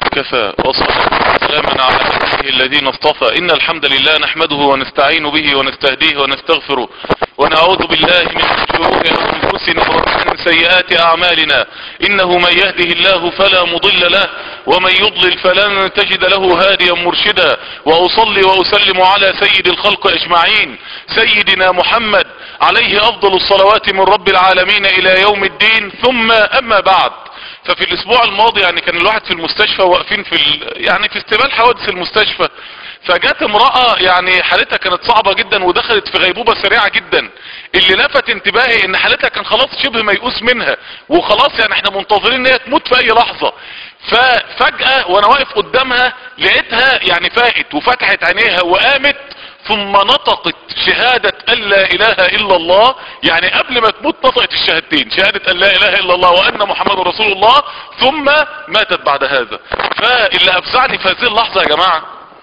وكفى والصلاة والسلام على نبيه الذين اصطفى إن الحمد لله نحمده ونستعين به ونستهديه ونستغفره ونعوذ بالله من شرور أنفسنا ومن سيئات أعمالنا إنه من يهده الله فلا مضل له ومن يضلل فلن تجد له هاديا مرشدا وأصلي وأسلم على سيد الخلق أجمعين سيدنا محمد عليه أفضل الصلوات من رب العالمين إلى يوم الدين ثم أما بعد ففي الاسبوع الماضي يعني كان الواحد في المستشفى واقفين في ال... يعني في استقبال حوادث المستشفى فجت امرأة يعني حالتها كانت صعبة جدا ودخلت في غيبوبة سريعة جدا اللي لفت انتباهي ان حالتها كان خلاص شبه ميؤوس منها وخلاص يعني احنا منتظرين ان هي تموت في اي لحظة ففجأة وانا واقف قدامها لقيتها يعني فاقت وفتحت عينيها وقامت ثم نطقت شهادة ان لا اله الا الله يعني قبل ما تموت نطقت الشهادتين شهادة ان لا اله الا الله وان محمد رسول الله ثم ماتت بعد هذا فاللي افزعني في هذه اللحظة يا جماعة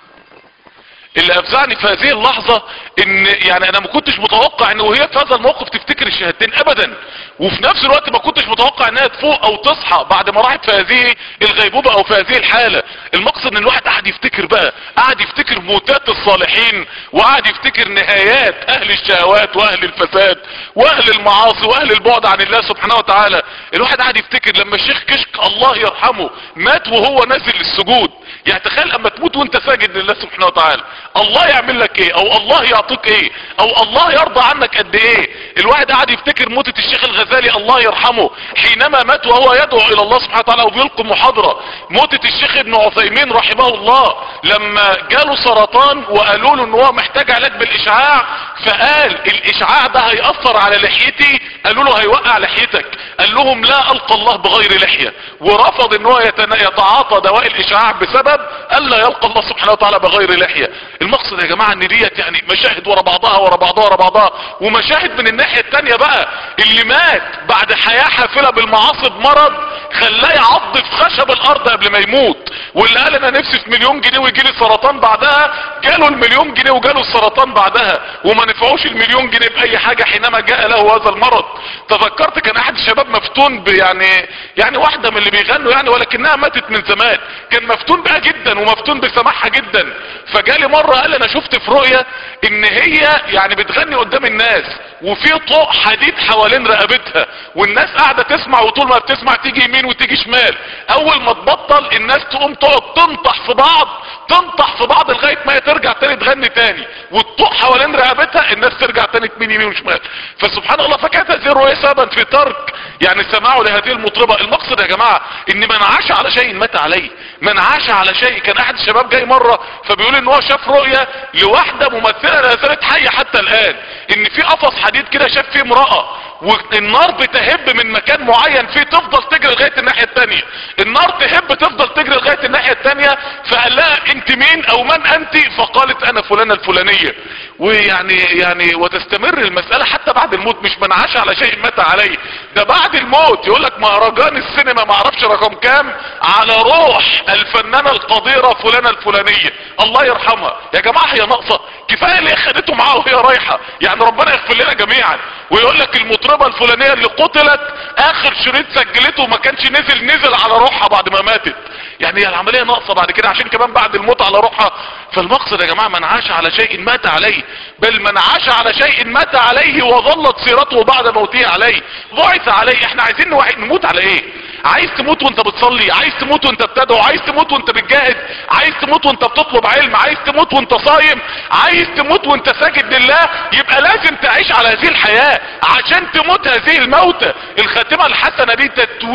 اللي افزعني في هذه اللحظة ان يعني انا ما كنتش متوقع ان وهي في هذا الموقف تفتكر الشهادتين ابدا وفي نفس الوقت ما كنتش متوقع انها تفوق او تصحى بعد ما راحت في هذه الغيبوبة او في هذه الحالة المقصد ان الواحد قاعد يفتكر بقى قاعد يفتكر موتات الصالحين وقاعد يفتكر نهايات اهل الشهوات واهل الفساد واهل المعاصي واهل البعد عن الله سبحانه وتعالى الواحد قاعد يفتكر لما الشيخ كشك الله يرحمه مات وهو نازل للسجود يعني تخيل اما تموت وانت ساجد لله سبحانه وتعالى الله يعمل لك ايه او الله يعطيك ايه او الله يرضى عنك قد ايه الواحد قاعد يفتكر موتة الشيخ الغزالي الله يرحمه حينما مات وهو يدعو الى الله سبحانه وتعالى وبيلقي محاضرة موتة الشيخ ابن عثيمين رحمه الله لما جاله سرطان وقالوا له ان هو محتاج علاج بالاشعاع فقال الاشعاع ده هيأثر على لحيتي قالوا له هيوقع لحيتك قال لهم لا القى الله بغير لحية ورفض ان هو يتعاطى دواء الاشعاع بسبب الا يلقى الله سبحانه وتعالى بغير لحية المقصد يا جماعة ان ديت يعني مشاهد ورا بعضها ورا بعضها ورا بعضها ومشاهد من الناحية التانية بقى اللي مات بعد حياة حافلة بالمعاصي بمرض خلاه يعض في خشب الارض قبل ما يموت واللي قال انا نفسي في مليون جنيه ويجي لي سرطان بعدها جاله المليون جنيه وجاله السرطان بعدها وما نفعوش المليون جنيه باي حاجة حينما جاء له هذا المرض تذكرت كان احد الشباب مفتون يعني يعني واحدة من اللي بيغنوا يعني ولكنها ماتت من زمان كان مفتون بها جدا ومفتون بسماعها جدا فجالي مرة قال انا شفت في رؤية ان هي يعني بتغني قدام الناس وفي طوق حديد حوالين رقبتها والناس قاعدة تسمع وطول ما بتسمع تيجي يمين وتيجي شمال اول ما تبطل الناس تقوم تقعد تنطح في بعض تنطح في بعض لغاية ما هي ترجع تاني تغني تاني والطوق حوالين رقبتها الناس ترجع تاني تمين يمين وشمال فسبحان الله فكانت هذه الرؤية سببا في ترك يعني سماعه لهذه المطربة المقصد يا جماعة ان من عاش على شيء مات عليه من عاش على شيء كان احد الشباب جاي مرة فبيقول ان هو شاف رؤية لواحدة ممثلة لا زالت حية حتى الان ان في قفص حديد كده شاف فيه امرأة والنار بتهب من مكان معين فيه تفضل تجري لغاية الناحية التانية النار تهب تفضل تجري لغاية الناحية التانية فقال لها انت مين او من انت فقالت انا فلانة الفلانية ويعني يعني وتستمر المسألة حتى بعد الموت مش من عاش على شيء مات عليه ده بعد الموت يقول لك مهرجان السينما ما اعرفش رقم كام على روح الفنانة القديرة فلانة الفلانية الله يرحمها يا جماعة هي ناقصة كفاية اللي خدته معاه وهي رايحة يعني ربنا يغفر لنا جميعا ويقول لك المطربة الفلانية اللي قتلت اخر شريط سجلته وما كانش نزل نزل على روحها بعد ما ماتت يعني هي العملية ناقصة بعد كده عشان كمان بعد الموت على روحها فالمقصد يا جماعة من عاش على شيء مات عليه بل من عاش على شيء مات عليه وظلت سيرته بعد موته عليه بعث عليه احنا عايزين واحد نموت على ايه عايز تموت وانت بتصلي عايز تموت وانت بتدعو عايز تموت وانت بتجاهد عايز تموت وانت بتطلب علم عايز تموت وانت صايم عايز تموت وانت ساجد لله يبقى لازم تعيش على هذه الحياة عشان تموت هذه الموتة الخاتمة الحسنة دي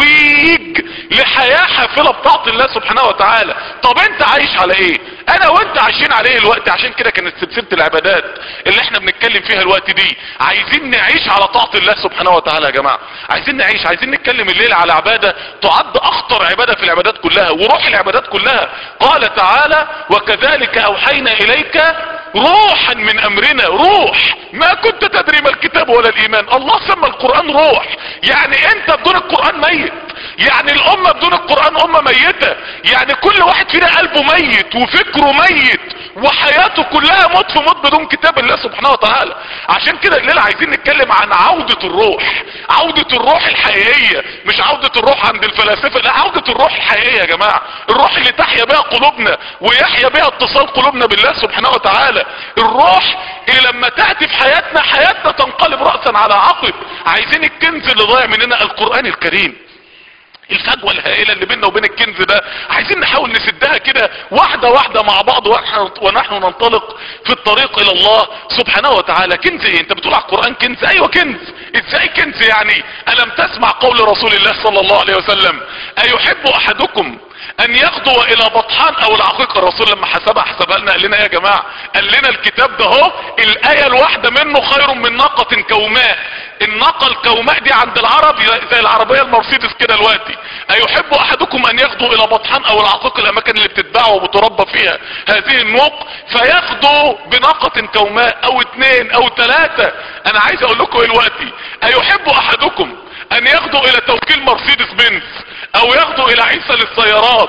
تتويج لحياة حافلة بطاعة الله سبحانه وتعالى طب انت عايش على ايه انا وانت عايشين عليه الوقت عشان كده كانت سلسلة العبادات اللي احنا بنتكلم فيها الوقت دي عايزين نعيش على طاعة الله سبحانه وتعالى يا جماعة عايزين نعيش عايزين نتكلم الليل على عبادة تعد اخطر عبادة في العبادات كلها وروح العبادات كلها قال تعالى وكذلك اوحينا اليك روحا من امرنا روح ما كنت تدري ما الكتاب ولا الايمان الله سمى القرآن روح يعني انت بدون القرآن ميت يعني الامة بدون القرآن امة ميتة يعني كل واحد فينا قلبه ميت وفكره ميت وحياته كلها موت في موت بدون كتاب الله سبحانه وتعالى عشان كده الليلة عايزين نتكلم عن عودة الروح عودة الروح الحقيقية مش عودة الروح عند الفلاسفة لا عودة الروح الحقيقية يا جماعة الروح اللي تحيا بها قلوبنا ويحيا بها اتصال قلوبنا بالله سبحانه وتعالى الروح اللي لما تأتي في حياتنا حياتنا تنقلب رأسا على عقب عايزين الكنز اللي ضايع مننا القرآن الكريم الفجوة الهائلة اللي بيننا وبين الكنز ده عايزين نحاول نسدها كده واحدة واحدة مع بعض ونحن ننطلق في الطريق الى الله سبحانه وتعالى كنز ايه انت بتقول على القرآن كنز ايوه كنز ازاي كنز يعني الم تسمع قول رسول الله صلى الله عليه وسلم ايحب احدكم ان يغدو الى بطحان او العقيق الرسول لما حسبها حسبها لنا قال لنا يا جماعة قال لنا الكتاب ده اهو الاية الواحدة منه خير من ناقة كوماء الناقة الكوماء دي عند العرب زي العربية المرسيدس كده دلوقتي ايحب احدكم ان يغدو الى بطحان او العقيق الاماكن اللي بتتباع وبتربى فيها هذه النوق فيغدو بناقة كوماء او اتنين او تلاتة انا عايز اقول لكم ايه دلوقتي ايحب احدكم ان يغدو الى توكيل مرسيدس بنز او يغدو الى عيسى للسيارات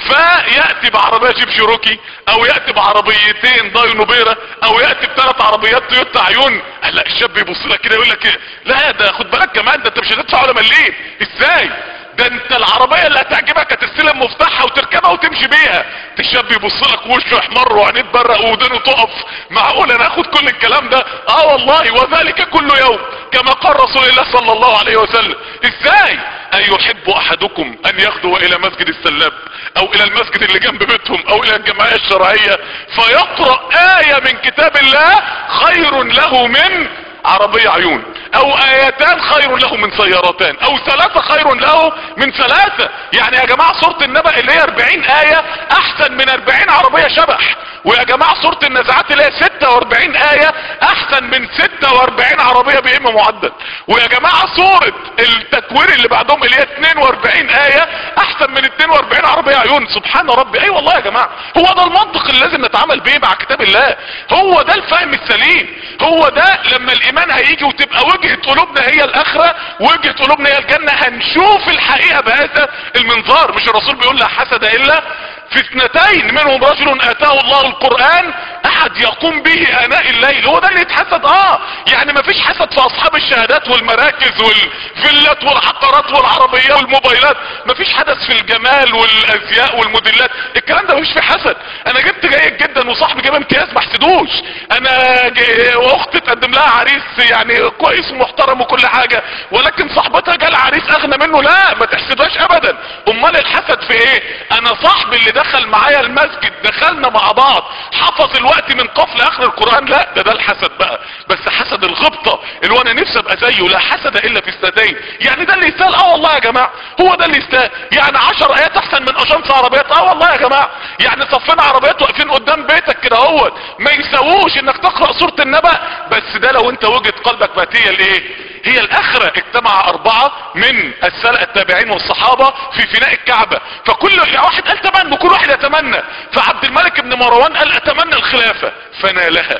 فيأتي بعربية جيب شيروكي او يأتي بعربيتين داينو بيرا او يأتي بثلاث عربيات تويوتا عيون لا الشاب يبص لك كده يقول لك إيه؟ لا ده خد بالك كمان ده انت مش هتدفع ولا مليم ازاي ده انت العربية اللي هتعجبك هتستلم مفتاحها وتركبها وتمشي بيها الشاب يبص لك وشه يحمر وعينيه تبرق ودانه تقف معقول انا اخد كل الكلام ده اه والله وذلك كل يوم كما قال رسول الله صلى الله عليه وسلم ازاي ايحب احدكم ان يغدو الى مسجد السلاب او الى المسجد اللي جنب بيتهم او الى الجمعية الشرعية فيقرأ آية من كتاب الله خير له من عربية عيون او ايتان خير له من سيارتان او ثلاثة خير له من ثلاثة يعني يا جماعة سورة النبأ اللي هي 40 آية احسن من 40 عربية شبح ويا جماعة سورة النزعات اللي هي 46 آية احسن من 46 عربية بإم معدل ويا جماعة سورة التكوير اللي بعدهم اللي هي 42 آية احسن من 42 عربية عيون سبحان ربي اي أيوة والله يا جماعة هو ده المنطق اللي لازم نتعامل بيه مع كتاب الله هو ده الفهم السليم هو ده لما الايمان هيجي وتبقى وجهة قلوبنا هي الاخرة وجهة قلوبنا هي الجنة هنشوف الحقيقة بهذا المنظار مش الرسول بيقول لا حسد الا في اثنتين منهم رجل اتاه الله القرآن احد يقوم به اناء الليل هو ده اللي يتحسد اه يعني مفيش حسد في اصحاب الشهادات والمراكز والفيلات والعقارات والعربيات والموبايلات مفيش حدث في الجمال والازياء والموديلات الكلام ده مفيش فيه حسد انا جبت جيد جدا وصاحبي جاب امتياز ما حسدوش انا جي... واختي تقدم لها عريس يعني كويس ومحترم وكل حاجة ولكن صاحبتها جال عريس اغنى منه لا ما تحسدهاش ابدا امال الحسد في ايه انا صاحبي اللي دخل معايا المسجد دخلنا مع بعض حفظ الوقت من قف لاخر القرآن لا ده ده الحسد بقى بس حسد الغبطة اللي هو انا نفسي ابقى زيه لا حسد الا في السدين يعني ده اللي يستاهل اه والله يا جماعة هو ده اللي يستاهل يعني عشر ايات احسن من اجنس عربيات اه والله يا جماعة يعني صفنا عربيات واقفين قدام بيتك كده اهوت ما يساووش انك تقرأ سورة النبأ بس ده لو انت وجد قلبك بقت هي الايه هي الاخرة اجتمع اربعة من السلق التابعين والصحابة في فناء الكعبة فكل واحد قال تمنى كل واحد يتمنى فعبد الملك بن مروان قال اتمنى الخلافة فنالها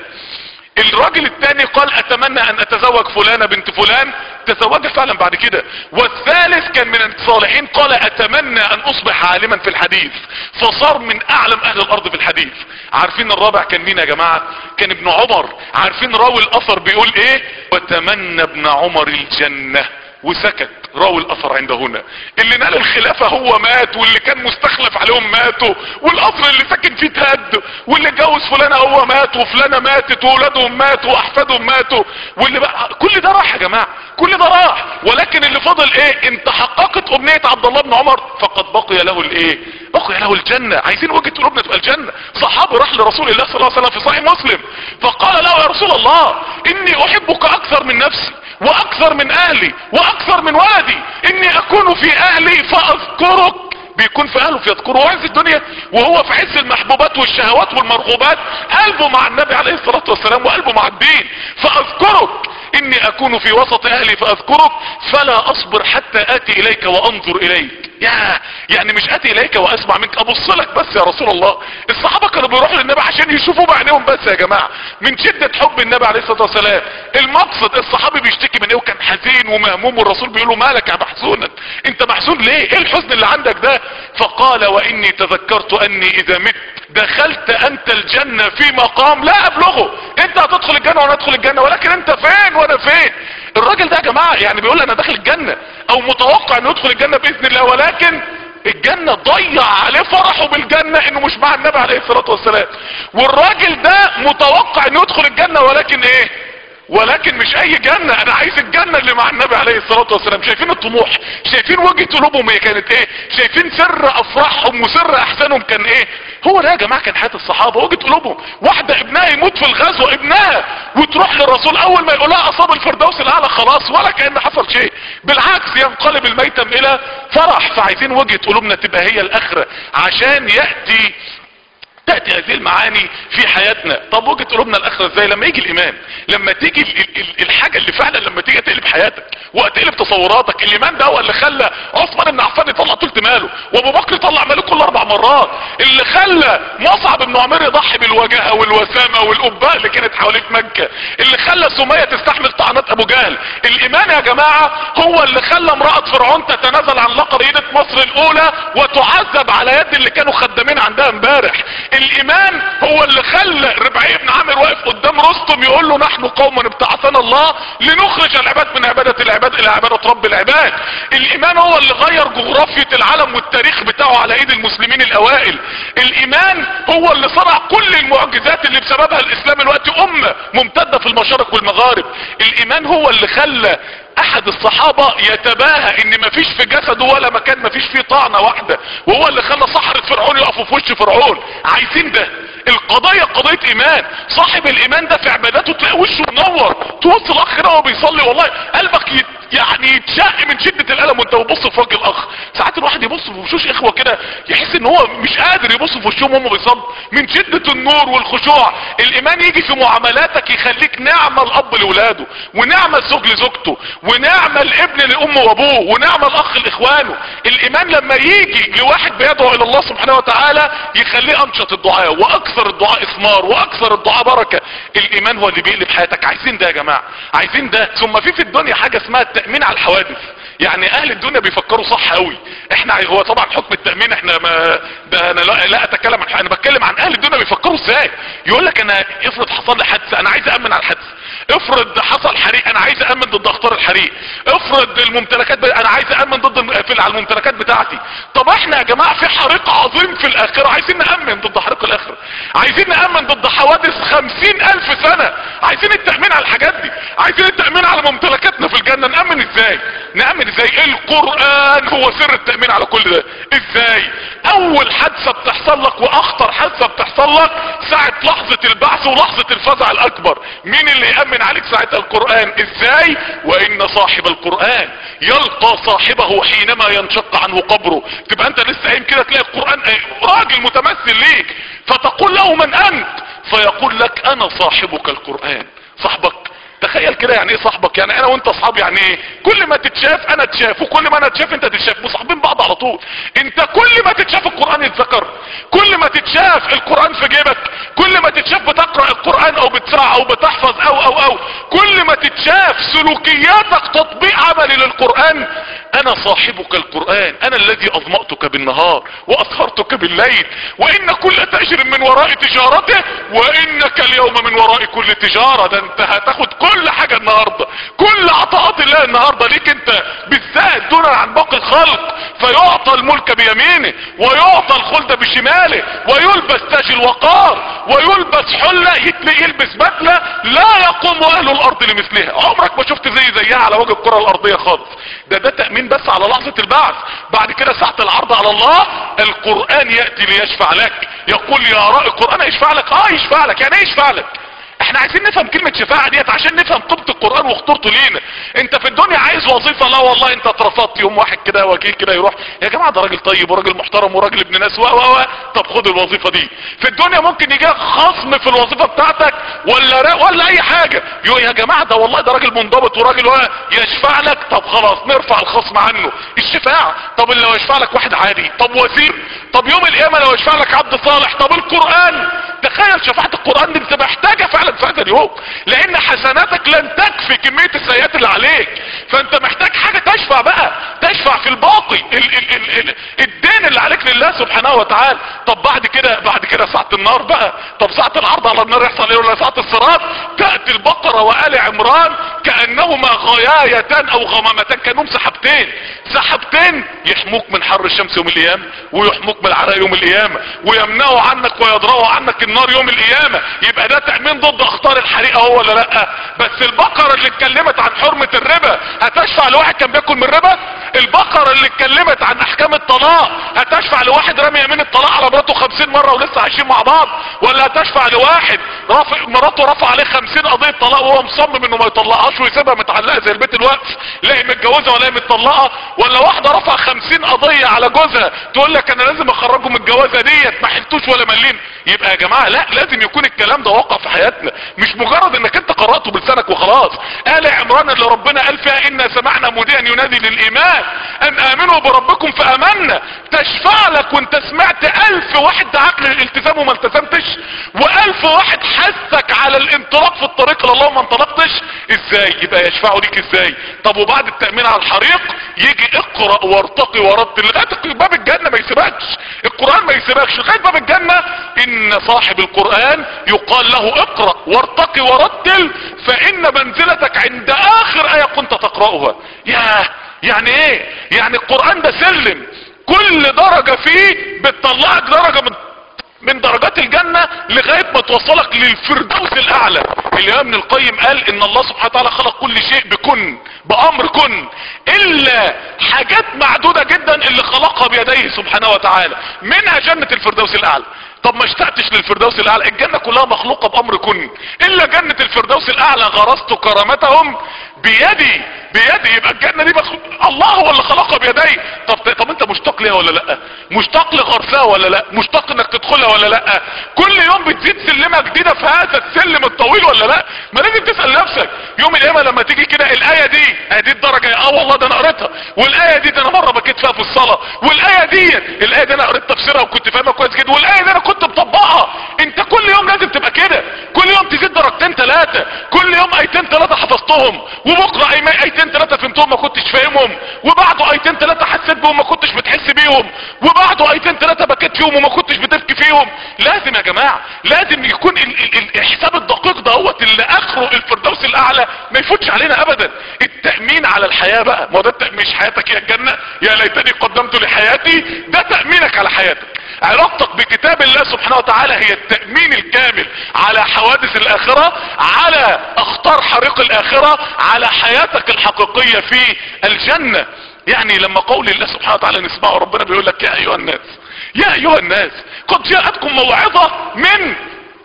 الراجل الثاني قال اتمنى ان اتزوج فلانة بنت فلان تزوجها فعلا بعد كده والثالث كان من الصالحين قال اتمنى ان اصبح عالما في الحديث فصار من اعلم اهل الارض في الحديث عارفين الرابع كان مين يا جماعة كان ابن عمر عارفين راوي الاثر بيقول ايه وتمنى ابن عمر الجنة وسكت راوي الاثر عند هنا اللي نال الخلافة هو مات واللي كان مستخلف عليهم ماتوا والقصر اللي ساكن فيه تهد واللي اتجوز فلانة هو مات وفلانة ماتت واولادهم ماتوا واحفادهم ماتوا واللي بقى كل ده راح يا جماعة كل ده راح ولكن اللي فضل ايه ان تحققت امنية عبد الله بن عمر فقد بقي له الايه بقي له الجنة عايزين وجهة قلوبنا تبقى الجنة صحابي راح لرسول الله صلى الله عليه وسلم في صحيح مسلم فقال له يا رسول الله اني احبك اكثر من نفسي واكثر من اهلي واكثر من ولدي اني اكون في اهلي فاذكرك بيكون في اهله فيذكره وهو عز الدنيا وهو في عز المحبوبات والشهوات والمرغوبات قلبه مع النبي عليه الصلاة والسلام وقلبه مع الدين فاذكرك اني اكون في وسط اهلي فاذكرك فلا اصبر حتى اتي اليك وانظر اليك يا يعني مش اتي اليك واسمع منك ابص لك بس يا رسول الله الصحابة كانوا بيروحوا للنبي عشان يشوفوا بعينيهم بس يا جماعة من شدة حب النبي عليه الصلاة والسلام المقصد الصحابي بيشتكي من ايه وكان حزين ومهموم والرسول بيقول له مالك يا محزونا انت محزون ليه ايه الحزن اللي عندك ده فقال واني تذكرت اني اذا مت دخلت انت الجنة في مقام لا ابلغه انت هتدخل الجنة وانا ادخل الجنة ولكن انت فين وانا فين الراجل ده يا جماعة يعني بيقول انا داخل الجنة او متوقع انه يدخل الجنة باذن الله ولكن الجنة ضيع عليه فرحه بالجنة انه مش مع النبي عليه الصلاة والسلام والراجل ده متوقع انه يدخل الجنة ولكن ايه ولكن مش اي جنة انا عايز الجنة اللي مع النبي عليه الصلاة والسلام شايفين الطموح شايفين وجهة قلوبهم هي كانت ايه شايفين سر افراحهم وسر احزانهم كان ايه هو ده يا جماعة كان حياة الصحابة وجهة قلوبهم واحدة ابنها يموت في الغزوة ابنها وتروح للرسول اول ما يقولها اصاب الفردوس الاعلى خلاص ولا كأن حصل شيء بالعكس ينقلب الميتم الى فرح فعايزين وجهة قلوبنا تبقى هي الاخرة عشان يأتي تأتي هذه المعاني في حياتنا طب وجهة قلوبنا الاخرة ازاي لما يجي الايمان لما تيجي ال ال الحاجة اللي فعلا لما تيجي تقلب حياتك وتقلب تصوراتك الايمان ده هو اللي خلى عثمان بن عفان يطلع تلت ماله وابو بكر يطلع ماله كل اربع مرات اللي خلى مصعب بن عمير يضحي بالوجاهه والوسامه والقباء اللي كانت حوالين مكه اللي خلى سميه تستحمل طعنات ابو جهل الايمان يا جماعه هو اللي خلى امراه فرعون تتنازل عن لقب رئيده مصر الاولى وتعذب على يد اللي كانوا خدامين عندها امبارح الايمان هو اللي خلى ربعي بن عامر واقف قدام رستم يقول له نحن قوم ابتعثنا الله لنخرج العباد من عباده العباد الى عباده رب العباد الايمان هو اللي غير جغرافيه العالم والتاريخ بتاعه على ايد المسلمين الاوائل الايمان هو اللي صنع كل المعجزات اللي بسببها الاسلام الوقت امه ممتده في المشارق والمغارب الايمان هو اللي خلى احد الصحابة يتباهى ان مفيش في جسده ولا مكان مفيش فيه طعنة واحدة وهو اللي خلى صحرة فرعون يقفوا في وش فرعون عايزين ده القضية قضية ايمان صاحب الايمان ده في عباداته تلاقي وشه منور توصل الاخ ده وهو بيصلي والله قلبك يت يعني يتشق من شدة الالم وانت بتبص في وجه الاخ ساعات الواحد يبص في وشوش اخوة كده يحس ان هو مش قادر يبص في وشهم وهم بيصلوا من شدة النور والخشوع الايمان يجي في معاملاتك يخليك نعمة الاب لاولاده ونعمة الزوج لزوجته ونعمة الابن لامه وابوه ونعمة الاخ لاخوانه الايمان لما يجي لواحد بيدعو الى الله سبحانه وتعالى يخليه انشط الدعاء واكثر الدعاء اثمار واكثر الدعاء بركة الايمان هو اللي بيقلب حياتك عايزين ده يا جماعة عايزين ده ثم في في الدنيا حاجة اسمها التأمين على الحوادث يعني اهل الدنيا بيفكروا صح قوي احنا هو طبعا حكم التأمين احنا ما ده انا لا, لا اتكلم عن انا بتكلم عن اهل الدنيا بيفكروا ازاي يقول لك انا افرض حصل لي حادثه انا عايز امن على الحادثه افرض حصل حريق انا عايز امن ضد اخطار الحريق افرض الممتلكات ب... انا عايز امن ضد في على الممتلكات بتاعتي طب احنا يا جماعه في حريق عظيم في الاخره عايزين نامن ضد حريق الاخره عايزين نامن ضد حوادث خمسين الف سنه عايزين التامين على الحاجات دي عايزين التامين على ممتلكاتنا في الجنه نامن ازاي نامن ازاي القران هو سر التامين على كل ده ازاي اول حادثه بتحصل لك واخطر حادثه بتحصل لك ساعه لحظه البعث ولحظه الفزع الاكبر مين اللي يامن عليك ساعتها القران ازاي وان صاحب القران يلقى صاحبه حينما ينشق عنه قبره تبقى انت لسه قايم كده تلاقي القران راجل متمثل ليك فتقول له من انت فيقول لك انا صاحبك القران صاحبك تخيل كده يعني ايه صاحبك يعني انا وانت اصحاب يعني ايه كل ما تتشاف انا اتشاف وكل ما انا اتشاف انت تتشاف مصاحبين بعض على طول انت كل ما تتشاف القرآن يتذكر كل ما تتشاف القرآن في جيبك كل ما تتشاف بتقرأ القرآن او بتسمع او بتحفظ او او او كل ما تتشاف سلوكياتك تطبيق عملي للقرآن انا صاحبك القرآن انا الذي اظمأتك بالنهار واسهرتك بالليل وان كل تاجر من وراء تجارته وانك اليوم من وراء كل تجارة ده انت هتاخد كل حاجة النهاردة كل عطاءات الله النهاردة ليك انت بالذات دون عن باقي الخلق فيعطى الملك بيمينه ويعطى الخلد بشماله ويلبس تاج الوقار ويلبس حلة يلبس بدلة لا يقوم اهل الارض لمثلها عمرك ما شفت زي زيها على وجه الكرة الارضية خالص ده ده تأمين بس على لحظة البعث بعد كده ساعة العرض على الله القرآن يأتي ليشفع لك يقول يا رأي القرآن يشفع لك اه يشفع لك يعني ايه يشفع لك احنا عايزين نفهم كلمة شفاعة ديت عشان نفهم قيمة القرآن وخطورته لينا انت في الدنيا عايز وظيفة لا والله انت اترفضت يوم واحد كده وكيل كده يروح يا جماعة ده راجل طيب وراجل محترم وراجل ابن ناس و و و طب خد الوظيفة دي في الدنيا ممكن يجي خصم في الوظيفة بتاعتك ولا ولا اي حاجة يقول يا جماعة ده والله ده راجل منضبط وراجل يشفع لك طب خلاص نرفع الخصم عنه الشفاعة طب اللي لو يشفع لك واحد عادي طب وزير طب يوم القيامة لو يشفع لك عبد صالح طب القرآن تخيل تخيل شفاعة القرآن دي انت محتاجة فعلا في هذا اليوم لان حسناتك لن تكفي كمية السيئات اللي عليك فانت محتاج حاجة تشفع بقى تشفع في الباقي ال ال ال ال الدين اللي عليك لله سبحانه وتعالى طب بعد كده بعد كده ساعة النار بقى طب ساعة العرض على النار يحصل ايه ولا ساعة الصراط تأتي البقرة وآل عمران كأنهما غيايتان او غمامتان كأنهم سحبتين سحبتين يحموك من حر الشمس يوم القيامة ويحموك من العراء يوم القيامة ويمنعوا عنك ويضروا عنك النار يوم القيامة يبقى ده تأمين ضد اخطار الحريقة هو ولا لا بس البقرة اللي اتكلمت عن حرمة الربا هتشفع لواحد كان بياكل من الربا البقرة اللي اتكلمت عن احكام الطلاق هتشفع لواحد رمي يمين الطلاق على مراته خمسين مرة ولسه عايشين مع بعض ولا هتشفع لواحد رافع مراته رفع عليه خمسين قضية طلاق وهو مصمم انه ما يطلقهاش ويسيبها متعلقة زي البيت الوقف لا هي متجوزة ولا هي متطلقة ولا واحدة رفع خمسين قضية على جوزها تقول لك انا لازم اخرجه من الجوازة ديت ما حلتوش ولا ملين يبقى يا جماعة لا لازم يكون الكلام ده واقع في حياتنا مش مجرد انك انت قرأته بلسانك وخلاص آل عمران اللي ربنا قال فيها انا سمعنا مذيعا ينادي للايمان ان امنوا بربكم فامنا تشفع لك وانت سمعت الف واحد دعاك للالتزام وما التزمتش والف واحد حثك على الانطلاق في الطريق الى الله وما انطلقتش ازاي يبقى يشفعوا ليك ازاي طب وبعد التأمين على الحريق يجي اقرأ وارتقي ورتل لغاية باب الجنة ما يسيبكش القرآن ما يسيبكش لغاية باب الجنة ان صاحب القرآن يقال له اقرأ وارتقي ورتل فان منزلتك عند اخر اية كنت تقرأها ياه يعني ايه يعني القرآن ده سلم كل درجة فيه بتطلعك درجة من من درجات الجنة لغاية ما توصلك للفردوس الاعلى اللي ابن القيم قال ان الله سبحانه وتعالى خلق كل شيء بكن بامر كن الا حاجات معدودة جدا اللي خلقها بيديه سبحانه وتعالى منها جنة الفردوس الاعلى طب ما اشتقتش للفردوس الاعلى الجنة كلها مخلوقة بامر كن الا جنة الفردوس الاعلى غرست كرامتهم بيدي بيدي يبقى الجنة دي مخلوق الله هو اللي خلقها بيديه طب طب انت مشتاق ليها ولا لا مشتاق لغرسها ولا لا مشتاق انك تدخلها ولا لا كل يوم بتزيد سلمة جديدة في هذا السلم الطويل ولا لا ما لازم تسأل نفسك يوم القيامة لما تيجي كده الاية دي ادي الدرجة اه والله ده انا قريتها والاية دي ده انا مرة بكيت فيها في الصلاة والاية دي الاية دي انا قريت تفسيرها وكنت فاهمها كويس جدا والاية دي انا كنت مطبقها انت كل يوم لازم تبقى كده كل يوم تزيد درجتين ثلاثة كل يوم ايتين ثلاثة حفظتهم وبكرة ايتين ثلاثة فهمتهم ما كنتش فاهمهم وبعده ايتين ثلاثة حسيت بهم ما كنتش بتحس بيهم وبعده ايتين ثلاثة بكيت فيهم وما كنتش بتبكي فيهم لازم يا جماعة لازم يكون ال ال الحساب الدقيق دوت اللي اخره الفردوس الاعلى ما يفوتش علينا ابدا التأمين على الحياة بقى ما ده مش حياتك يا الجنة يا ليتني قدمت لحياتي ده تأمينك على حياتك علاقتك بكتاب الله سبحانه وتعالى هي التأمين الكامل على حوادث الاخرة على اخطار حريق الاخرة على حياتك الحقيقية في الجنة يعني لما قول الله سبحانه وتعالى نسمعه ربنا بيقول لك يا ايها الناس يا ايها الناس قد جاءتكم موعظة من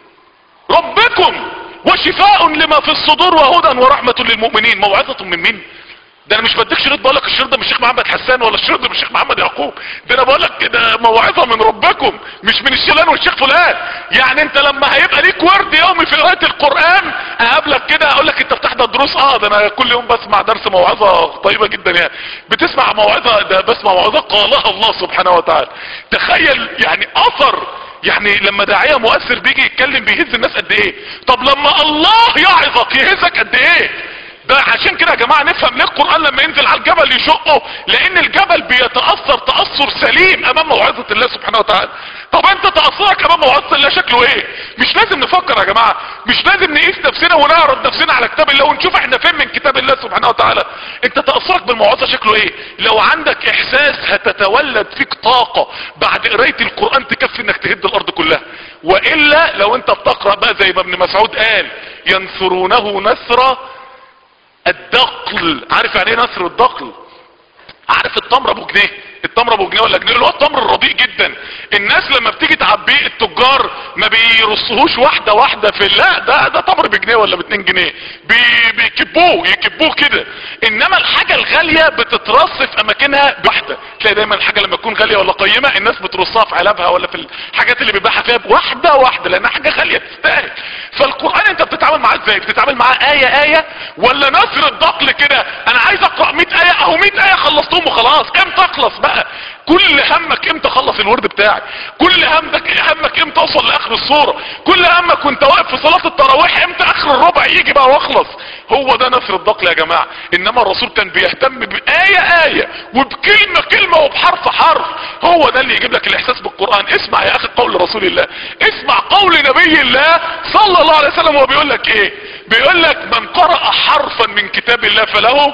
ربكم وشفاء لما في الصدور وهدى ورحمة للمؤمنين موعظة من مين ده انا مش بديك شريط بقول لك الشريط ده من الشيخ محمد حسان ولا الشريط ده من الشيخ محمد يعقوب ده انا بقول لك ده موعظه من ربكم مش من الشيلان والشيخ فلان يعني انت لما هيبقى ليك ورد يومي في قراءه القران اقابلك كده اقول لك انت بتحضر دروس اه ده انا كل يوم بسمع درس موعظه طيبه جدا يعني بتسمع موعظه ده بسمع موعظه قالها الله سبحانه وتعالى تخيل يعني اثر يعني لما داعية مؤثر بيجي يتكلم بيهز الناس قد ايه طب لما الله يعظك يهزك قد ايه ده عشان كده يا جماعة نفهم ليه القرآن لما ينزل على الجبل يشقه لان الجبل بيتأثر تأثر سليم امام موعظة الله سبحانه وتعالى طب انت تأثرك امام موعظة الله شكله ايه مش لازم نفكر يا جماعة مش لازم نقيس نفسنا ونعرض نفسنا على كتاب الله ونشوف احنا فين من كتاب الله سبحانه وتعالى انت تأثرك بالموعظة شكله ايه لو عندك احساس هتتولد فيك طاقة بعد قراية القرآن تكفي انك تهد الارض كلها والا لو انت بتقرأ بقى زي ما ابن مسعود قال ينثرونه نثرة الدقل عارف يعني ايه نثر الدقل عارف التمر ابو جنيه التمر ابو جنيه ولا جنيه اللي هو التمر الرديء جدا الناس لما بتيجي تعبيه التجار ما بيرصهوش واحده واحده في لا ده ده تمر بجنيه ولا باتنين جنيه بي بيكبوه يكبوه كده انما الحاجه الغاليه بتترص في اماكنها بواحده تلاقي دايما الحاجه لما تكون غاليه ولا قيمه الناس بترصها في علبها ولا في الحاجات اللي بيبيعها فيها واحده واحده لانها حاجه غاليه تستاهل فالقرآن انت بتتعامل معاه ازاي بتتعامل معاه آية آية ولا نصر الدقل كده انا عايز اقرأ 100 آية اهو 100 آية خلصتهم وخلاص امتى اخلص بقى كل همك امتى اخلص الورد بتاعي كل همك همك امتى اوصل لاخر الصورة كل همك وانت واقف في صلاة التراويح امتى اخر الربع يجي بقى واخلص هو ده نصر الدقل يا جماعة انما الرسول كان بيهتم بآية آية وبكلمة كلمة وبحرف حرف هو ده اللي يجيب لك الاحساس بالقرآن اسمع يا اخي قول رسول الله اسمع قول نبي الله صلى الله عليه وسلم وهو بيقول لك ايه بيقول لك من قرأ حرفا من كتاب الله فله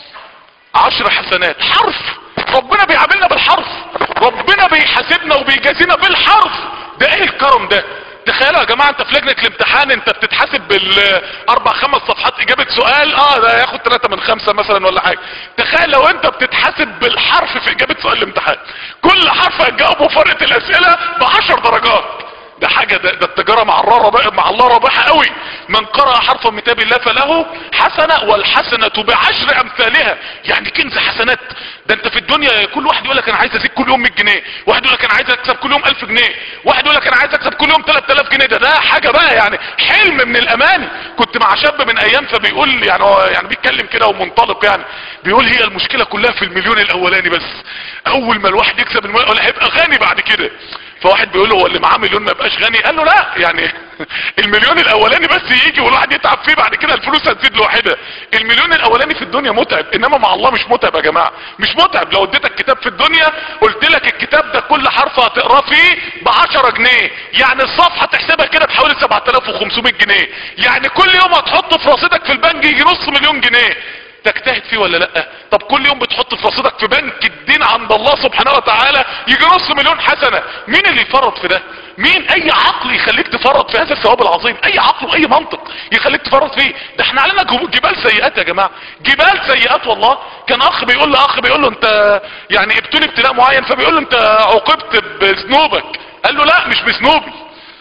عشر حسنات حرف ربنا بيعاملنا بالحرف ربنا بيحاسبنا وبيجازينا بالحرف ده ايه الكرم ده تخيلوا يا جماعة انت في لجنة الامتحان انت بتتحاسب بالاربع خمس صفحات اجابة سؤال اه ده ياخد ثلاثة من خمسة مثلا ولا حاجة تخيل لو انت بتتحاسب بالحرف في اجابة سؤال الامتحان كل حرف هتجاوبه فرقة الاسئلة بعشر درجات ده حاجة ده, ده التجارة مع الله ربح مع الله رابحة قوي من قرأ حرفا من كتاب الله فله حسنة والحسنة بعشر امثالها يعني كنز حسنات ده انت في الدنيا كل واحد يقول لك انا عايز ازيد كل يوم 100 جنيه واحد يقول لك انا عايز اكسب كل يوم 1000 جنيه واحد يقول لك انا عايز اكسب كل يوم 3000 جنيه ده ده حاجة بقى يعني حلم من الاماني كنت مع شاب من ايام فبيقول لي يعني هو يعني بيتكلم كده ومنطلق يعني بيقول هي المشكلة كلها في المليون الاولاني بس اول ما الواحد يكسب المليون هيبقى غني بعد كده فواحد بيقول له هو اللي معاه مليون ما يبقاش غني قال له لا يعني المليون الاولاني بس يجي والواحد يتعب فيه بعد كده الفلوس هتزيد لوحدها المليون الاولاني في الدنيا متعب انما مع الله مش متعب يا جماعه مش متعب لو اديتك كتاب في الدنيا قلت لك الكتاب ده كل حرف هتقراه فيه ب 10 جنيه يعني الصفحه تحسبها كده بحوالي 7500 جنيه يعني كل يوم هتحط في رصيدك في البنك يجي نص مليون جنيه تجتهد فيه ولا لا طب كل يوم بتحط في رصيدك في بنك الدين عند الله سبحانه وتعالى يجي نص مليون حسنة مين اللي يفرط في ده مين اي عقل يخليك تفرط في هذا الثواب العظيم اي عقل واي منطق يخليك تفرط فيه ده احنا علينا جبال سيئات يا جماعة جبال سيئات والله كان اخ بيقول لاخ بيقول له انت يعني ابتلي ابتلاء معين فبيقول له انت عوقبت بذنوبك قال له لا مش بذنوبي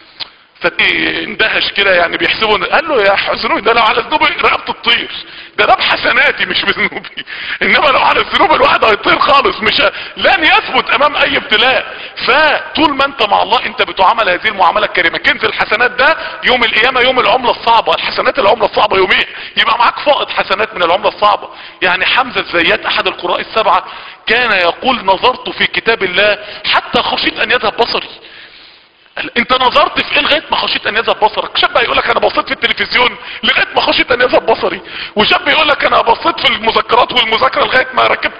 فاندهش كده يعني بيحسبوا قال له يا حزنوني ده لو على ذنوبي رقبت تطير ده ده بحسناتي مش بذنوبي انما لو على الذنوب الواحد هيطير خالص مش ه... لن يثبت امام اي ابتلاء فطول ما انت مع الله انت بتعامل هذه المعامله الكريمه كنز الحسنات ده يوم القيامه يوم العمله الصعبه الحسنات العمله الصعبه يومين يبقى معاك فائض حسنات من العمله الصعبه يعني حمزه الزيات احد القراء السبعه كان يقول نظرت في كتاب الله حتى خشيت ان يذهب بصري انت نظرت في ايه لغايه ما خشيت ان يذهب بصرك شاب يقول لك انا بصيت في التلفزيون لغايه ما خشيت ان يذهب بصري وشاب يقول لك انا بصيت في المذكرات والمذاكره لغايه ما ركبت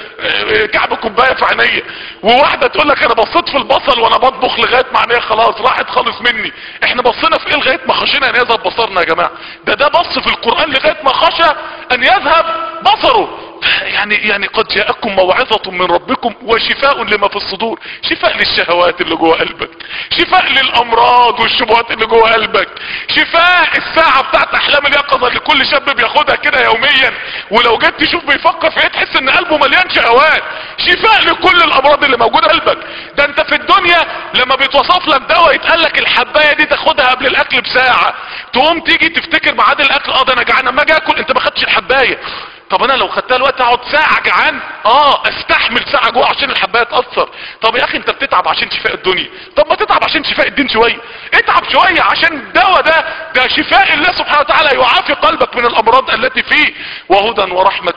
كعب كوبايه في عينيا وواحده تقول لك انا بصيت في البصل وانا بطبخ لغايه ما عينيا خلاص راحت خالص مني احنا بصينا في ايه لغايه ما خشينا ان يذهب بصرنا يا جماعه ده ده بص في القران لغايه ما خشى ان يذهب بصره يعني يعني قد جاءكم موعظة من ربكم وشفاء لما في الصدور شفاء للشهوات اللي جوه قلبك شفاء للامراض والشبهات اللي جوه قلبك شفاء الساعة بتاعت احلام اليقظة اللي كل شاب بياخدها كده يوميا ولو جيت تشوف بيفكر في ايه تحس ان قلبه مليان شهوات شفاء لكل الامراض اللي موجودة في قلبك ده انت في الدنيا لما بيتوصف لك دواء يتقال لك الحباية دي تاخدها قبل الاكل بساعة تقوم تيجي تفتكر ميعاد الاكل اه ده انا جعان اما اجي اكل انت ما خدتش الحباية طب انا لو خدتها الوقت اقعد ساعة جعان اه استحمل ساعة جوه عشان الحباية تأثر طب يا اخي انت بتتعب عشان شفاء الدنيا طب ما تتعب عشان شفاء الدين شوية اتعب شوية عشان الدواء ده ده شفاء الله سبحانه وتعالى يعافي قلبك من الامراض التي فيه وهدى ورحمة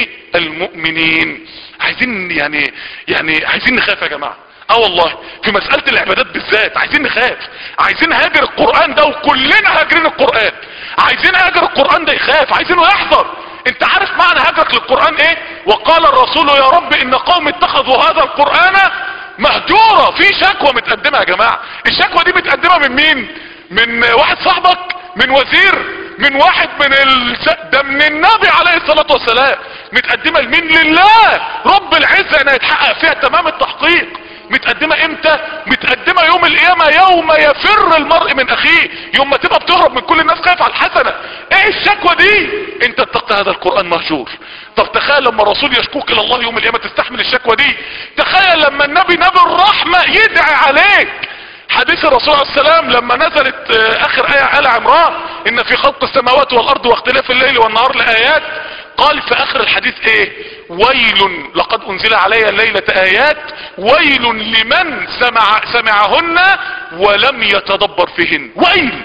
للمؤمنين عايزين يعني يعني عايزين نخاف يا جماعة اه والله في مسألة العبادات بالذات عايزين نخاف عايزين هاجر القرآن ده وكلنا هاجرين القرآن عايزين هاجر القرآن ده يخاف عايزينه يحذر انت عارف معنى هجرك للقرآن ايه وقال الرسول يا رب ان قوم اتخذوا هذا القرآن مهجورة في شكوى متقدمة يا جماعة الشكوى دي متقدمة من مين من واحد صاحبك من وزير من واحد من الس... ده من النبي عليه الصلاة والسلام متقدمة لمين لله رب العزة انها يتحقق فيها تمام التحقيق متقدمة امتى متقدمة يوم القيامة يوم يفر المرء من اخيه يوم ما تبقى بتهرب من كل الناس خايف على الحسنة ايه الشكوى دي انت اتقت هذا القرآن مهجور طب تخيل لما الرسول يشكوك الى الله يوم القيامة تستحمل الشكوى دي تخيل لما النبي نبي الرحمة يدعي عليك حديث الرسول عليه السلام لما نزلت اخر ايه آل عمران ان في خلق السماوات والارض واختلاف الليل والنهار لآيات قال في اخر الحديث ايه ويل لقد انزل علي الليلة ايات ويل لمن سمع سمعهن ولم يتدبر فيهن ويل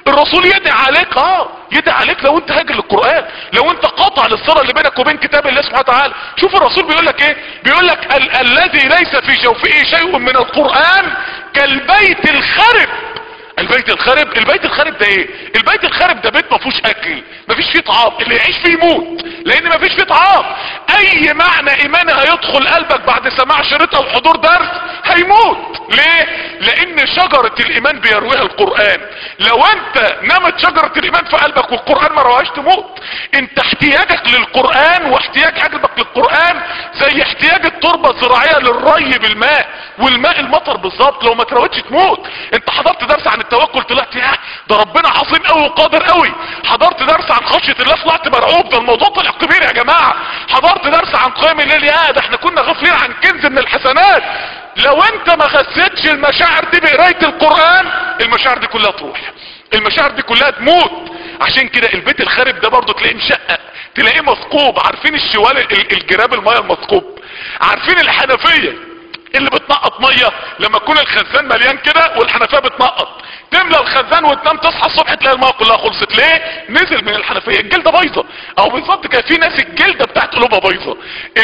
الرسول يدعي عليك اه يدعي عليك لو انت هاجر للقرآن لو انت قاطع للصلة اللي بينك وبين كتاب الله سبحانه وتعالى شوف الرسول بيقول لك ايه بيقول لك ال الذي ليس في جوفه شيء من القرآن كالبيت الخرب البيت الخرب البيت الخرب ده ايه البيت الخرب ده بيت ما فيهوش اكل ما فيش فيه طعام اللي يعيش فيه يموت لان ما فيش فيه طعام اي معنى ايماني هيدخل قلبك بعد سماع شريط او حضور درس هيموت ليه لان شجرة الايمان بيرويها القرآن لو انت نمت شجرة الايمان في قلبك والقرآن ما رواهاش تموت انت احتياجك للقرآن واحتياج قلبك للقرآن زي احتياج التربة الزراعية للري بالماء والماء المطر بالظبط لو ما تروتش تموت انت حضرت درس عن التوكل طلعت يا ده ربنا عظيم قوي وقادر قوي حضرت درس عن خشية الله طلعت مرعوب ده الموضوع طلع كبير يا جماعة حضرت درس عن قيام الليل يا ده احنا كنا غافلين عن كنز من الحسنات لو انت ما غسيتش المشاعر دي بقراية القرآن المشاعر دي كلها تروح المشاعر دي كلها تموت عشان كده البيت الخارب ده برضه تلاقيه مشقق تلاقيه مثقوب عارفين الشوال ال- الجراب الميه المثقوب عارفين الحنفيه اللي بتنقط ميه لما تكون الخزان مليان كده والحنفيه بتنقط تملى الخزان وتنام تصحى الصبح تلاقي الميه كلها خلصت ليه نزل من الحنفيه الجلده بايظه او بالظبط كده في ناس الجلده بتاعت قلوبها بايظه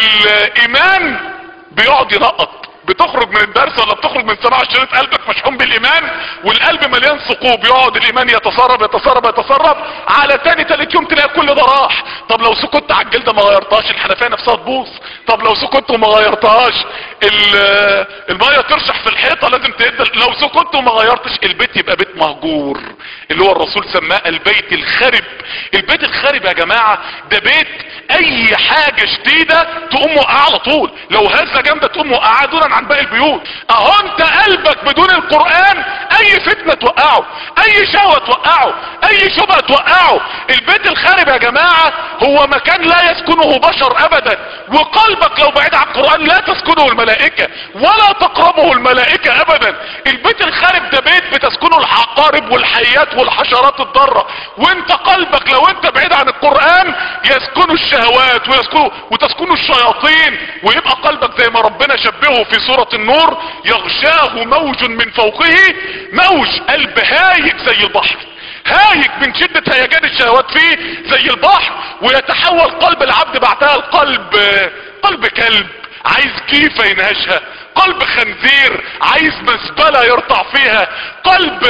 الايمان بيقعد ينقط بتخرج من الدرس ولا بتخرج من سماع شريط قلبك مشحون بالايمان والقلب مليان ثقوب يقعد الايمان يتسرب يتسرب يتسرب على تاني تالت يوم تلاقي كل ده راح طب لو سكت على الجلده ما غيرتهاش الحنفيه نفسها تبوظ طب لو سكت وما غيرتهاش ال- الميه ترشح في الحيطه لازم تهد لو سكت وما غيرتش البيت يبقى بيت مهجور اللي هو الرسول سماه البيت الخرب البيت الخرب يا جماعه ده بيت اي حاجه شديده تقوم وقعها على طول لو هزه جامده تقوم وقعها دونا عن باقي البيوت اهو انت قلبك بدون القران اي فتنه توقعه اي شهوه توقعه اي شبهه توقعه البيت الخارب يا جماعه هو مكان لا يسكنه بشر ابدا وقلبك لو بعيد عن القران لا تسكنه الملائكه ولا تقربه الملائكه ابدا البيت الخارب ده بيت بتسكنه العقارب والحيات والحشرات الضاره وانت قلبك لو انت بعيد عن القران يسكنه الشهوات ويسكنه وتسكنه الشياطين ويبقى قلبك زي ما ربنا شبهه في سوره النور يغشاه موج من فوقه موج قلب هايج زي البحر هايج من شدة هيجان الشهوات فيه زي البحر ويتحول قلب العبد بعدها القلب قلب كلب عايز كيفة ينهشها قلب خنزير عايز مزبلة يرتع فيها قلب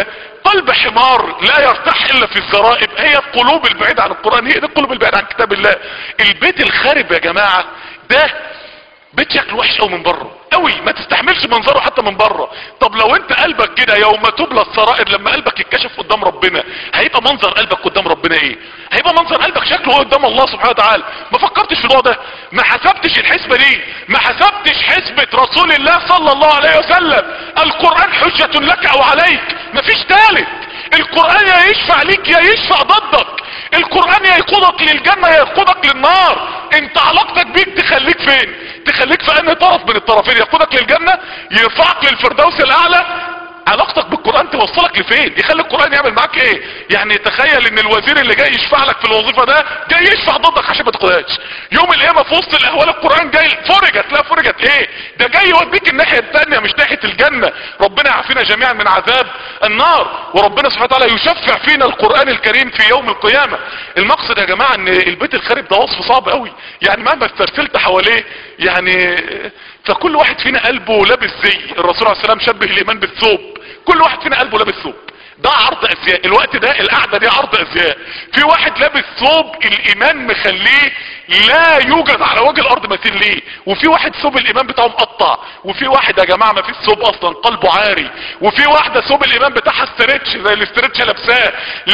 قلب حمار لا يرتاح الا في الزرائب هي القلوب البعيدة عن القرآن هي دي القلوب البعيدة عن كتاب الله البيت الخارب يا جماعة ده بيت شكله وحش قوي من بره قوي ما تستحملش منظره حتى من بره طب لو انت قلبك كده يوم تبلى السرائر لما قلبك يتكشف قدام ربنا هيبقى منظر قلبك قدام ربنا ايه هيبقى منظر قلبك شكله قدام الله سبحانه وتعالى ما فكرتش في الموضوع ده ما حسبتش الحسبة دي ما حسبتش حسبة رسول الله صلى الله عليه وسلم القرآن حجة لك او عليك مفيش تالت القرآن يا يشفع ليك يا يشفع ضدك القرآن يا يقودك للجنة يا يقودك للنار انت علاقتك بيك تخليك فين تخليك في انهي طرف من الطرفين يقودك للجنة يرفعك للفردوس الاعلى علاقتك بالقرآن توصلك لفين يخلي القرآن يعمل معاك ايه يعني تخيل ان الوزير اللي جاي يشفع لك في الوظيفة ده جاي يشفع ضدك عشان ما تاخدهاش يوم القيامة في وسط الاهوال القرآن جاي فرجت لا فرجت ايه ده جاي يوديك الناحية الثانية مش ناحية الجنة ربنا يعافينا جميعا من عذاب النار وربنا سبحانه وتعالى يشفع فينا القرآن الكريم في يوم القيامة المقصد يا جماعة ان البيت الخارب ده وصف صعب قوي يعني مهما استرسلت حواليه يعني فكل واحد فينا قلبه لابس زي الرسول عليه السلام شبه الايمان بالثوب كل واحد فينا قلبه لابس ثوب ده عرض ازياء الوقت ده القعده دي عرض ازياء في واحد لابس ثوب الايمان مخليه لا يوجد على وجه الارض مثيل ليه وفي واحد ثوب الايمان بتاعه مقطع وفي واحد يا جماعه ما فيش ثوب اصلا قلبه عاري وفي واحده ثوب الايمان بتاعها استرتش زي الاسترتش لابساه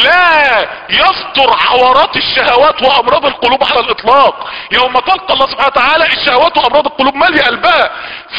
لا يستر عورات الشهوات وامراض القلوب على الاطلاق يوم تلقى الله سبحانه وتعالى الشهوات وامراض القلوب ماليه قلبها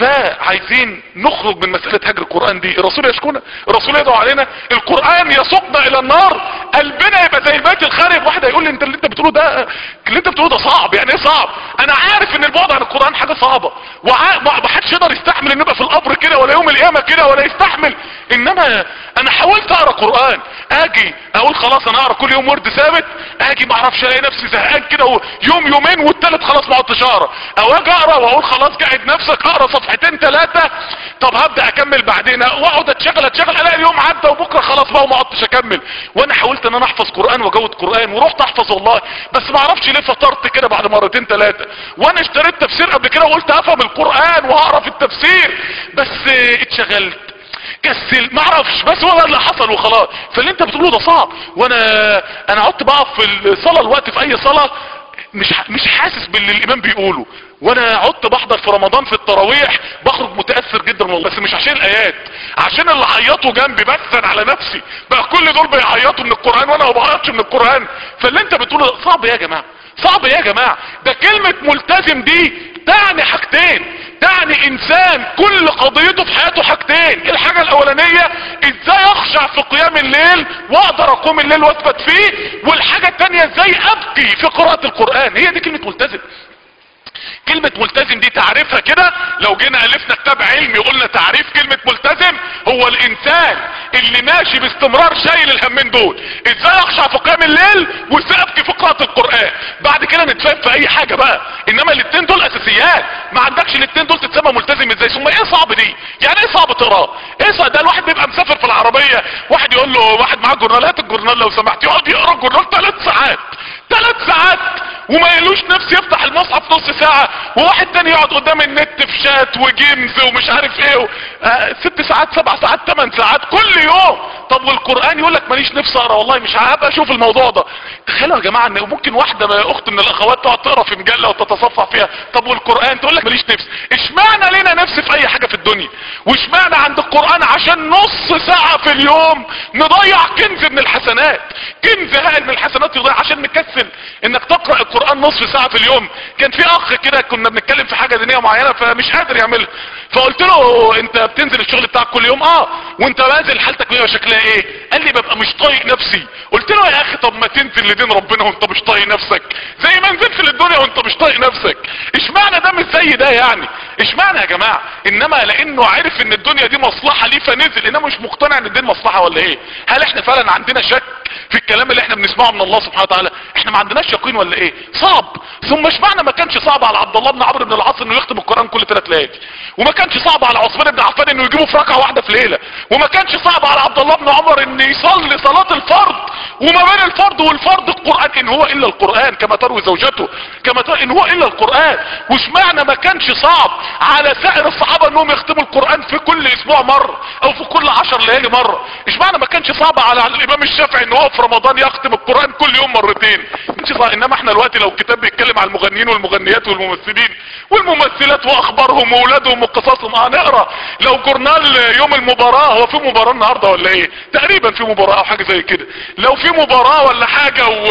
فعايزين نخرج من مساله هجر القران دي الرسول يشكونا الرسول يدعو علينا القران يسوقنا الى النار قلبنا يبقى زي البيت الخارب واحد هيقول لي انت اللي انت بتقوله ده اللي انت بتقوله ده صعب يعني ايه صعب انا عارف ان البعد عن القران حاجه صعبه وما حدش يقدر يستحمل انه يبقى في القبر كده ولا يوم القيامه كده ولا يستحمل انما انا حاولت اقرا قران اجي اقول خلاص انا اقرا كل يوم ورد ثابت اجي ما اعرفش الاقي نفسي زهقان كده يوم يومين والتالت خلاص ما عدتش اقرا او اجي اقرا واقول خلاص قاعد نفسك اقرا صفحتين ثلاثه طب هبدا اكمل بعدين واقعد اتشغل اتشغل الاقي اليوم عدى وبكره خلاص بقى وما عدتش اكمل وانا حاولت ان انا احفظ قران واجود قران ورحت احفظ والله بس ما اعرفش ليه فطرت كده بعد مرتين ثلاثه وانا اشتريت تفسير قبل كده وقلت افهم القران وهقرا في التفسير بس اتشغلت كسل ما اعرفش بس هو ده اللي حصل وخلاص فاللي انت بتقوله ده صعب وانا انا قعدت بقف في الصلاه الوقت في اي صلاه مش مش حاسس باللي الامام بيقوله وانا قعدت بحضر في رمضان في التراويح بخرج متاثر جدا والله بس مش عشان الايات عشان اللي عيطوا جنبي بس على نفسي بقى كل دول بيعيطوا من القران وانا ما بعيطش من القران فاللي انت بتقوله صعب يا جماعه صعب يا جماعه ده كلمه ملتزم دي تعني حاجتين تعني انسان كل قضيته في حياته حاجتين الحاجة الاولانية ازاي اخشع في قيام الليل واقدر اقوم الليل واثبت فيه والحاجة التانية ازاي ابكي في قراءة القرآن هي دي كلمة ملتزم كلمة ملتزم دي تعريفها كده لو جينا الفنا كتاب علمي وقلنا تعريف كلمة ملتزم هو الانسان اللي ماشي باستمرار شايل الهمين دول ازاي اخشع في قيام الليل وازاي ابكي في قراءة القرآن بعد كده نتفاهم في اي حاجة بقى انما الاتنين دول اساسيات ما عندكش الاتنين دول تتسمى ملتزم ازاي ثم ايه صعب دي يعني ايه صعب تقراه ايه صعب ده الواحد بيبقى مسافر في العربية واحد يقول له واحد معاه جورنال هات الجورنال لو سمحت يقعد يقرا الجورنال ثلاث ساعات ثلاث ساعات وما يلوش نفسه يفتح المصحف نص ساعة وواحد تاني يقعد قدام النت في شات وجيمز ومش عارف ايه و... آه ست ساعات سبع ساعات ثمان ساعات كل يوم طب والقرآن يقول لك ماليش نفسي اقرا والله مش هبقى اشوف الموضوع ده تخيلوا يا جماعة ان ممكن واحدة اخت من الاخوات تقعد تقرا في مجلة وتتصفح فيها طب والقرآن تقول لك ماليش نفس اشمعنى لنا نفس في اي حاجة في الدنيا واشمعنى عند القرآن عشان نص ساعة في اليوم نضيع كنز من الحسنات كنز هائل من الحسنات يضيع عشان نكسل انك تقرأ القرآن نصف ساعة في اليوم كان في اخ كده كنا بنتكلم في حاجة دينية معينة فمش قادر يعملها فقلت له انت بتنزل الشغل بتاعك كل يوم اه وانت نازل حالتك بيبقى شكلها ايه قال لي ببقى مش طايق نفسي قلت له يا اخي طب ما تنزل لدين ربنا وانت مش طايق نفسك زي ما نزلت للدنيا وانت مش طايق نفسك اشمعنى ده مش زي ده يعني اشمعنى يا جماعة انما لانه عرف ان الدنيا دي مصلحة ليه فنزل انما مش مقتنع ان الدين مصلحة ولا ايه هل احنا فعلا عندنا شك في الكلام اللي احنا بنسمعه من الله سبحانه وتعالى احنا ما عندناش يقين ولا ايه صعب ثم اشمعنى ما كانش صعب على عبد الله بن عمرو بن العاص انه يختم القران كل ثلاث ليالي وما كانش صعب على عثمان بن عفان انه يجيبه في ركعه واحده في ليله وما كانش صعب على عبد الله بن عمر انه يصلي صلاه الفرض وما بين الفرض والفرض القران ان هو الا القران كما تروي زوجته كما تروي ان هو الا القران واشمعنى ما كانش صعب على سائر الصحابه انهم يختموا القران في كل اسبوع مره او في كل عشر ليالي مره اشمعنى ما كانش صعب على الامام الشافعي ان هو في رمضان يختم القران كل يوم مرتين كانش صعب انما احنا دلوقتي لو كتاب بيتكلم على المغنيين والمغنيات والممثلين والممثلات واخبارهم واولادهم وقصصهم هنقرا لو جورنال يوم المباراه هو في مباراه النهارده ولا ايه تقريبا في مباراه او حاجه زي كده لو في مباراه ولا حاجه و...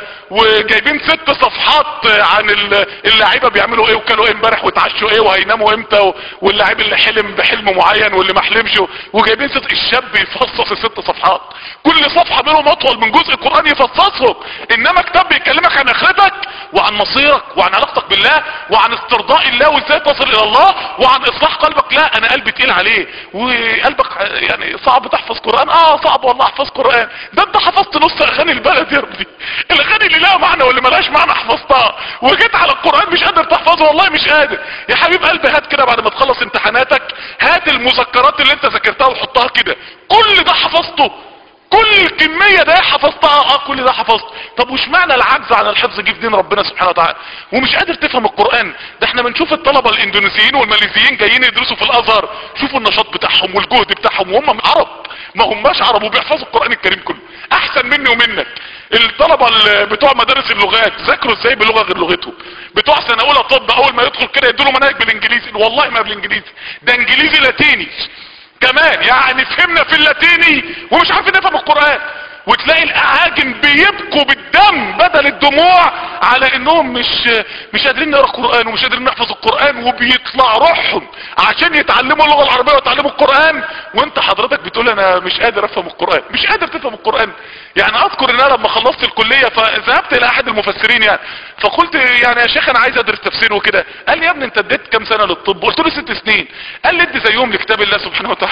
وجايبين ست صفحات عن اللعيبه بيعملوا ايه وكانوا ايه امبارح واتعشوا ايه وهيناموا امتى واللاعب اللي حلم بحلم معين واللي ما حلمش وجايبين ست الشاب يفصص الست صفحات كل صفحه منهم اطول من جزء القران يفصصهم انما كتاب بيكلمك عن اخرتك وعن مصيرك وعن علاقتك بالله وعن استرضاء الله وازاي تصل الى الله وعن اصلاح قلبك لا انا قلبي تقيل عليه وقلبك يعني صعب تحفظ قران اه صعب والله احفظ قران ده انت حفظت نص اغاني البلد يا ابني الاغاني اللي لها معنى واللي ملهاش معنى حفظتها وجيت على القران مش قادر تحفظه والله مش قادر يا حبيب قلبي هات كده بعد ما تخلص امتحاناتك هات المذكرات اللي انت ذاكرتها وحطها كده كل ده حفظته كل الكمية ده حفظتها اه كل ده حفظت طب وش معنى العجز عن الحفظ جه في دين ربنا سبحانه وتعالى ومش قادر تفهم القرآن ده احنا بنشوف الطلبة الاندونيسيين والماليزيين جايين يدرسوا في الازهر شوفوا النشاط بتاعهم والجهد بتاعهم وهم عرب ما هماش عرب وبيحفظوا القرآن الكريم كله احسن مني ومنك الطلبة بتوع مدارس اللغات ذاكروا ازاي بلغة غير لغتهم بتوع سنة اولى طب اول ما يدخل كده يدوا مناهج بالانجليزي والله ما بالانجليزي ده انجليزي لاتيني كمان يعني فهمنا في اللاتيني ومش عارفين نفهم القرآن وتلاقي الاعاجم بيبكوا بالدم بدل الدموع على انهم مش مش قادرين نقرا القران ومش قادرين نحفظ القران وبيطلع روحهم عشان يتعلموا اللغه العربيه ويتعلموا القران وانت حضرتك بتقول انا مش قادر افهم القران مش قادر تفهم القران يعني اذكر ان انا لما خلصت الكليه فذهبت الى احد المفسرين يعني فقلت يعني يا شيخ انا عايز ادرس تفسير وكده قال لي يا ابني انت اديت كام سنه للطب قلت له ست سنين قال لي ادي زيهم لكتاب الله سبحانه وتعالى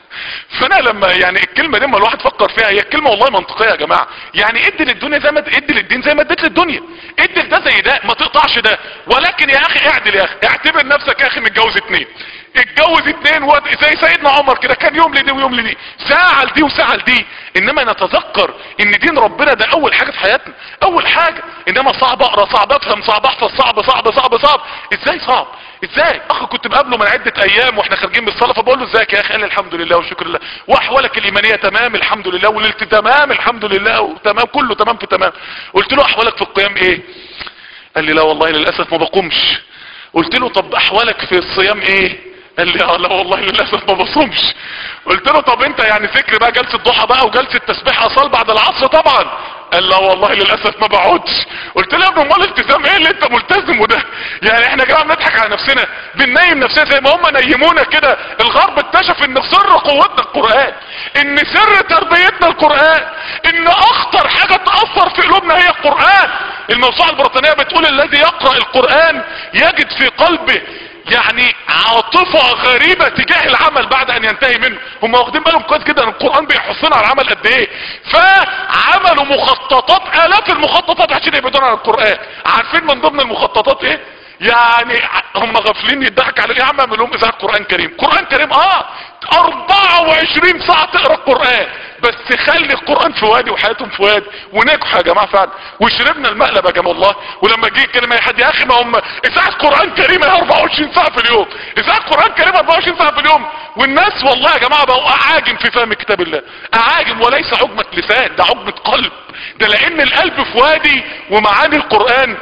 فانا لما يعني الكلمه دي لما الواحد فكر فيها هي الكلمه والله منطقيه يا جماعه يعني ادي للدنيا زي ما ادي للدين زي ما اديت للدنيا ادي ده زي ده ما تقطعش ده ولكن يا اخي اعدل يا اخي اعتبر نفسك يا اخي متجوز اتنين اتجوز اتنين ود... زي سيدنا عمر كده كان يوم لدي ويوم لدي ساعة لدي وساعة لدي انما نتذكر ان دين ربنا ده اول حاجة في حياتنا اول حاجة انما صعب اقرا صعب افهم صعب احفظ صعب صعب صعب صعب ازاي صعب ازاي اخ كنت بقابله من عدة ايام واحنا خارجين بالصلاة فبقول له ازيك يا اخي قال لي الحمد لله والشكر لله واحوالك الايمانية تمام الحمد لله وليلتي تمام الحمد لله وتمام كله تمام في تمام قلت له احوالك في القيام ايه قال لي لا والله للاسف ما بقومش قلت له طب احوالك في الصيام ايه قال لي اه لا والله للاسف ما بصومش قلت له طب انت يعني ذكر بقى جلسه ضحى بقى وجلسه تسبيح اصال بعد العصر طبعا قال لا والله للاسف ما بقعدش قلت له يا ابني امال التزام ايه اللي انت ملتزم وده يعني احنا يا جماعه بنضحك على نفسنا بننيم نفسنا زي ما هم نيمونا كده الغرب اكتشف ان سر قوتنا القران ان سر تربيتنا القران ان اخطر حاجه تاثر في قلوبنا هي القران الموسوعه البريطانيه بتقول الذي يقرا القران يجد في قلبه يعني عاطفة غريبة تجاه العمل بعد ان ينتهي منه هم واخدين بالهم كويس جدا القرآن بيحصنا على العمل قد ايه فعملوا مخططات الاف المخططات عشان يبعدون عن القرآن عارفين من ضمن المخططات ايه يعني هم غافلين يضحك على يا عم اعمل لهم اذاعه قران كريم قران كريم اه 24 ساعه تقرا القران بس خلي القران في وادي وحياتهم في وادي ونجحوا يا جماعه فعلا وشربنا المقلب يا جماعه والله ولما جه كلمه يا حد يا اخي ما هم اذاعه قران كريم 24 ساعه في اليوم اذاعه قران كريم 24 ساعه في اليوم والناس والله يا جماعه بقوا اعاجم في فهم كتاب الله اعاجم وليس عجمه لسان ده عجمه قلب ده لان القلب في وادي ومعاني القران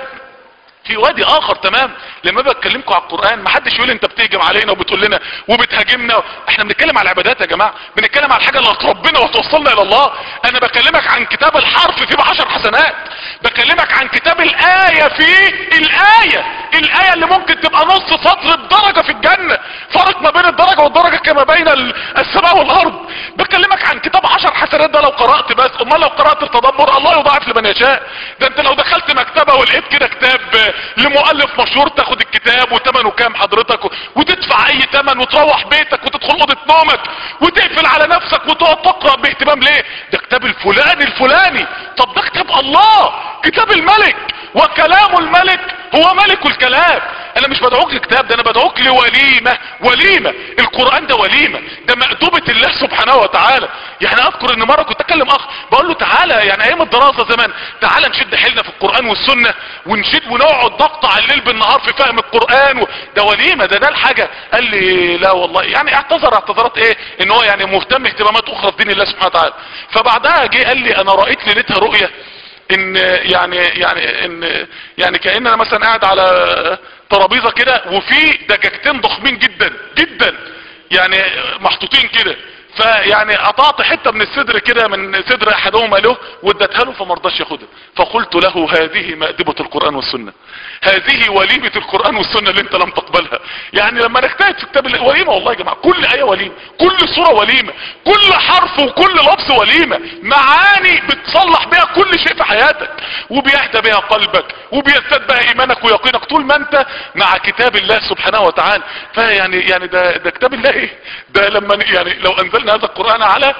في وادي اخر تمام لما بكلمكم على القرآن ما حدش يقول انت بتهجم علينا وبتقول لنا وبتهاجمنا احنا بنتكلم على العبادات يا جماعة بنتكلم على الحاجة اللي هتربنا وتوصلنا الى الله انا بكلمك عن كتاب الحرف فيه بعشر حسنات بكلمك عن كتاب الآية فيه الآية الآية اللي ممكن تبقى نص سطر الدرجة في الجنة فرق ما بين الدرجة والدرجة كما بين السماء والارض بكلمك عن كتاب عشر حسنات ده لو قرأت بس امال لو قرأت التدبر الله يضاعف لمن يشاء ده انت لو دخلت مكتبة ولقيت كده كتاب لمؤلف مشهور تاخد الكتاب وثمنه كام حضرتك وتدفع اي ثمن وتروح بيتك وتدخل اوضه نومك وتقفل على نفسك وتقعد تقرا باهتمام ليه ده كتاب الفلاني الفلاني طب ده كتاب الله كتاب الملك وكلام الملك هو ملك الكلام انا مش بدعوك لكتاب ده انا بدعوك لوليمة وليمة القرآن ده وليمة ده مأدوبة الله سبحانه وتعالى يعني اذكر ان مرة كنت اكلم اخ بقول له تعالى يعني ايام الدراسة زمان تعالى نشد حيلنا في القرآن والسنة ونشد ونقعد نقطع الليل بالنهار في فهم القرآن و... ده وليمة ده ده الحاجة قال لي لا والله يعني اعتذر اعتذرات ايه ان هو يعني مهتم اهتمامات اخرى في دين الله سبحانه وتعالى فبعدها جه قال لي انا رأيت ليلتها رؤية ان يعني يعني ان يعني كأن انا مثلا قاعد على ترابيزة كده وفي دجاجتين ضخمين جدا جدا يعني محطوطين كده فيعني قطعت حتة من الصدر كده من صدر احدهما له وادتها له فما رضاش ياخدها فقلت له هذه مأدبة القرآن والسنة هذه وليمة القرآن والسنة اللي انت لم تقبلها يعني لما نجتهد في كتاب الله وليمة والله يا جماعة كل آية وليمة كل سورة وليمة كل حرف وكل لفظ وليمة معاني بتصلح بها كل شيء في حياتك وبيهدى بها قلبك وبيزداد بها ايمانك ويقينك طول ما انت مع كتاب الله سبحانه وتعالى فيعني يعني ده ده كتاب الله ايه ده لما يعني لو انزلنا هذا القرآن على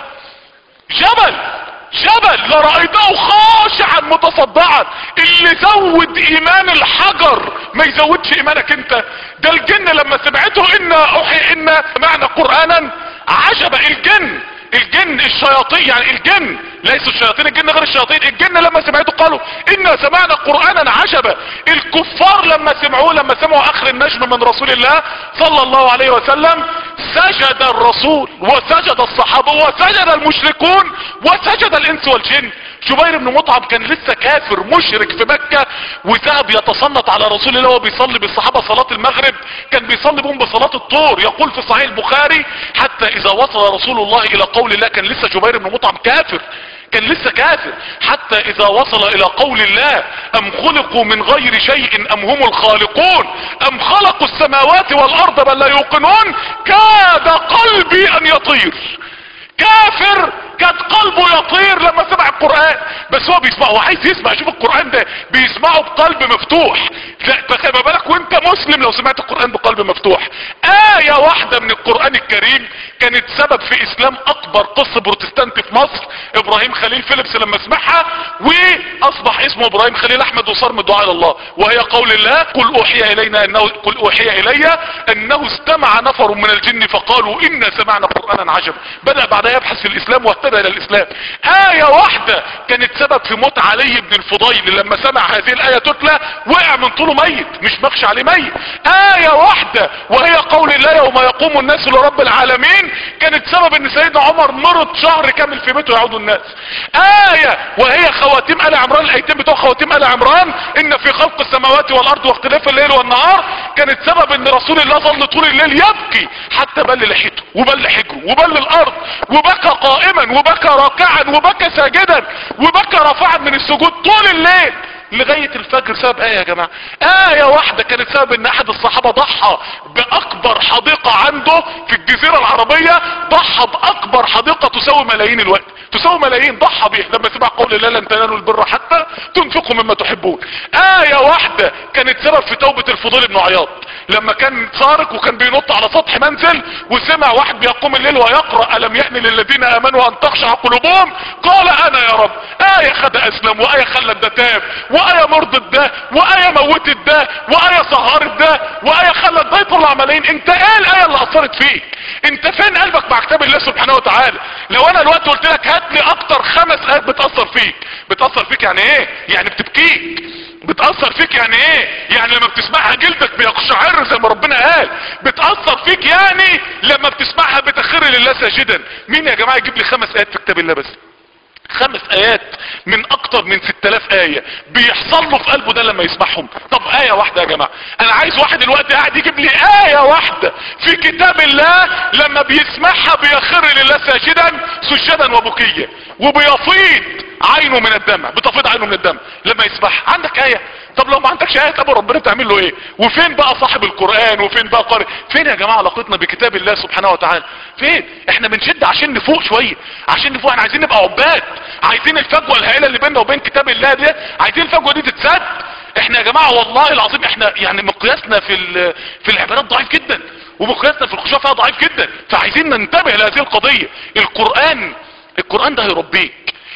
جبل جبل لرأيته خاشعا متصدعا اللي زود ايمان الحجر ما يزودش ايمانك انت ده الجن لما سمعته ان اوحي ان معنى قرآنا عجب الجن الجن الشياطين يعني الجن ليسوا الشياطين الجن غير الشياطين الجن لما سمعته قالوا انا سمعنا قرآنا عجبا الكفار لما سمعوه لما سمعوا اخر النجم من رسول الله صلى الله عليه وسلم سجد الرسول وسجد الصحابة وسجد المشركون وسجد الانس والجن جبير بن مطعم كان لسه كافر مشرك في مكة وذهب يتصنت على رسول الله وهو بيصلي بالصحابة صلاة المغرب كان بيصلي بهم بصلاة الطور يقول في صحيح البخاري حتى اذا وصل رسول الله الى قول الله كان لسه جبير بن مطعم كافر كان لسه كافر حتى اذا وصل الى قول الله ام خلقوا من غير شيء ام هم الخالقون ام خلقوا السماوات والارض بل لا يوقنون كاد قلبي ان يطير كافر كان قلبه يطير لما سمع القرآن بس هو بيسمعه هو عايز يسمع شوف القرآن ده بيسمعه بقلب مفتوح فما بالك وانت مسلم لو سمعت القرآن بقلب مفتوح آية واحدة من القرآن الكريم كانت سبب في اسلام اكبر قصة بروتستانت في مصر ابراهيم خليل فيليبس لما سمعها واصبح اسمه ابراهيم خليل احمد وصار من الدعاء الى الله وهي قول الله قل اوحي الينا انه قل اوحي الي انه استمع نفر من الجن فقالوا انا سمعنا قرآنا عجبا بدأ بعدها يبحث في الاسلام واهتدى الى الاسلام آية واحدة كانت سبب في موت علي بن الفضيل لما سمع هذه الآية تتلى وقع من طوله ميت مش مخشى عليه ميت آية واحدة وهي قول الله يوم يقوم الناس لرب العالمين كانت سبب ان سيدنا عمر مرض شهر كامل في بيته يعود الناس آية وهي خواتيم آل عمران الايتين بتوع خواتيم آل عمران ان في خلق السماوات والارض واختلاف الليل والنهار كانت سبب ان رسول الله ظل طول الليل يبكي حتى بل لحيته وبل حجره وبل الارض وبكى قائما وبكى راكعا وبكى ساجدا وبكى رافعا من السجود طول الليل لغاية الفجر سبب ايه يا جماعة ايه واحدة كانت سبب ان احد الصحابة ضحى باكبر حديقة عنده في الجزيرة العربية ضحى باكبر حديقة تساوي ملايين الوقت تساوي ملايين ضحى بيه لما سمع قول الله لن تنالوا البر حتى تنفقوا مما تحبون ايه واحدة كانت سبب في توبة الفضيل بن عياض لما كان سارق وكان بينط على سطح منزل وسمع واحد بيقوم الليل ويقرأ ألم يأن للذين آمنوا أن تخشع قلوبهم قال أنا يا رب آية خد أسلم وآية خلت ده تاب وآية مرضت ده وآية موتت ده وآية سهرت ده وآية خلت ده يطلع ملايين انت ايه الآية اللي أثرت فيك انت فين قلبك مع كتاب الله سبحانه وتعالى لو انا الوقت قلت لك هات لي اكتر خمس ايات بتأثر فيك بتأثر فيك يعني ايه يعني بتبكيك بتأثر فيك يعني ايه يعني لما بتسمعها جلدك بيقشعر زي ما ربنا قال بتأثر فيك يعني لما بتسمعها بتخر لله ساجدا مين يا جماعة يجيب لي خمس ايات في كتاب الله بس خمس ايات من اكتر من 6000 اية بيحصل له في قلبه ده لما يسمعهم طب اية واحدة يا جماعة انا عايز واحد الوقت قاعد يجيب لي اية واحدة في كتاب الله لما بيسمعها بيخر لله ساجدا سجدا وبكيا وبيفيض عينه من الدمع بتفيض عينه من الدمع لما يسمعها عندك اية طب لو ما عندكش ايه ابو ربنا تعمل له ايه وفين بقى صاحب القرآن وفين بقى قارئ فين يا جماعة علاقتنا بكتاب الله سبحانه وتعالى فين احنا بنشد عشان نفوق شوية عشان نفوق احنا عايزين نبقى عباد عايزين الفجوة الهائلة اللي بيننا وبين كتاب الله دي عايزين الفجوة دي تتسد احنا يا جماعة والله العظيم احنا يعني مقياسنا في في العبادات ضعيف جدا ومقياسنا في الخشوع فيها ضعيف جدا فعايزين ننتبه لهذه القضية القرآن القرآن ده هيربيك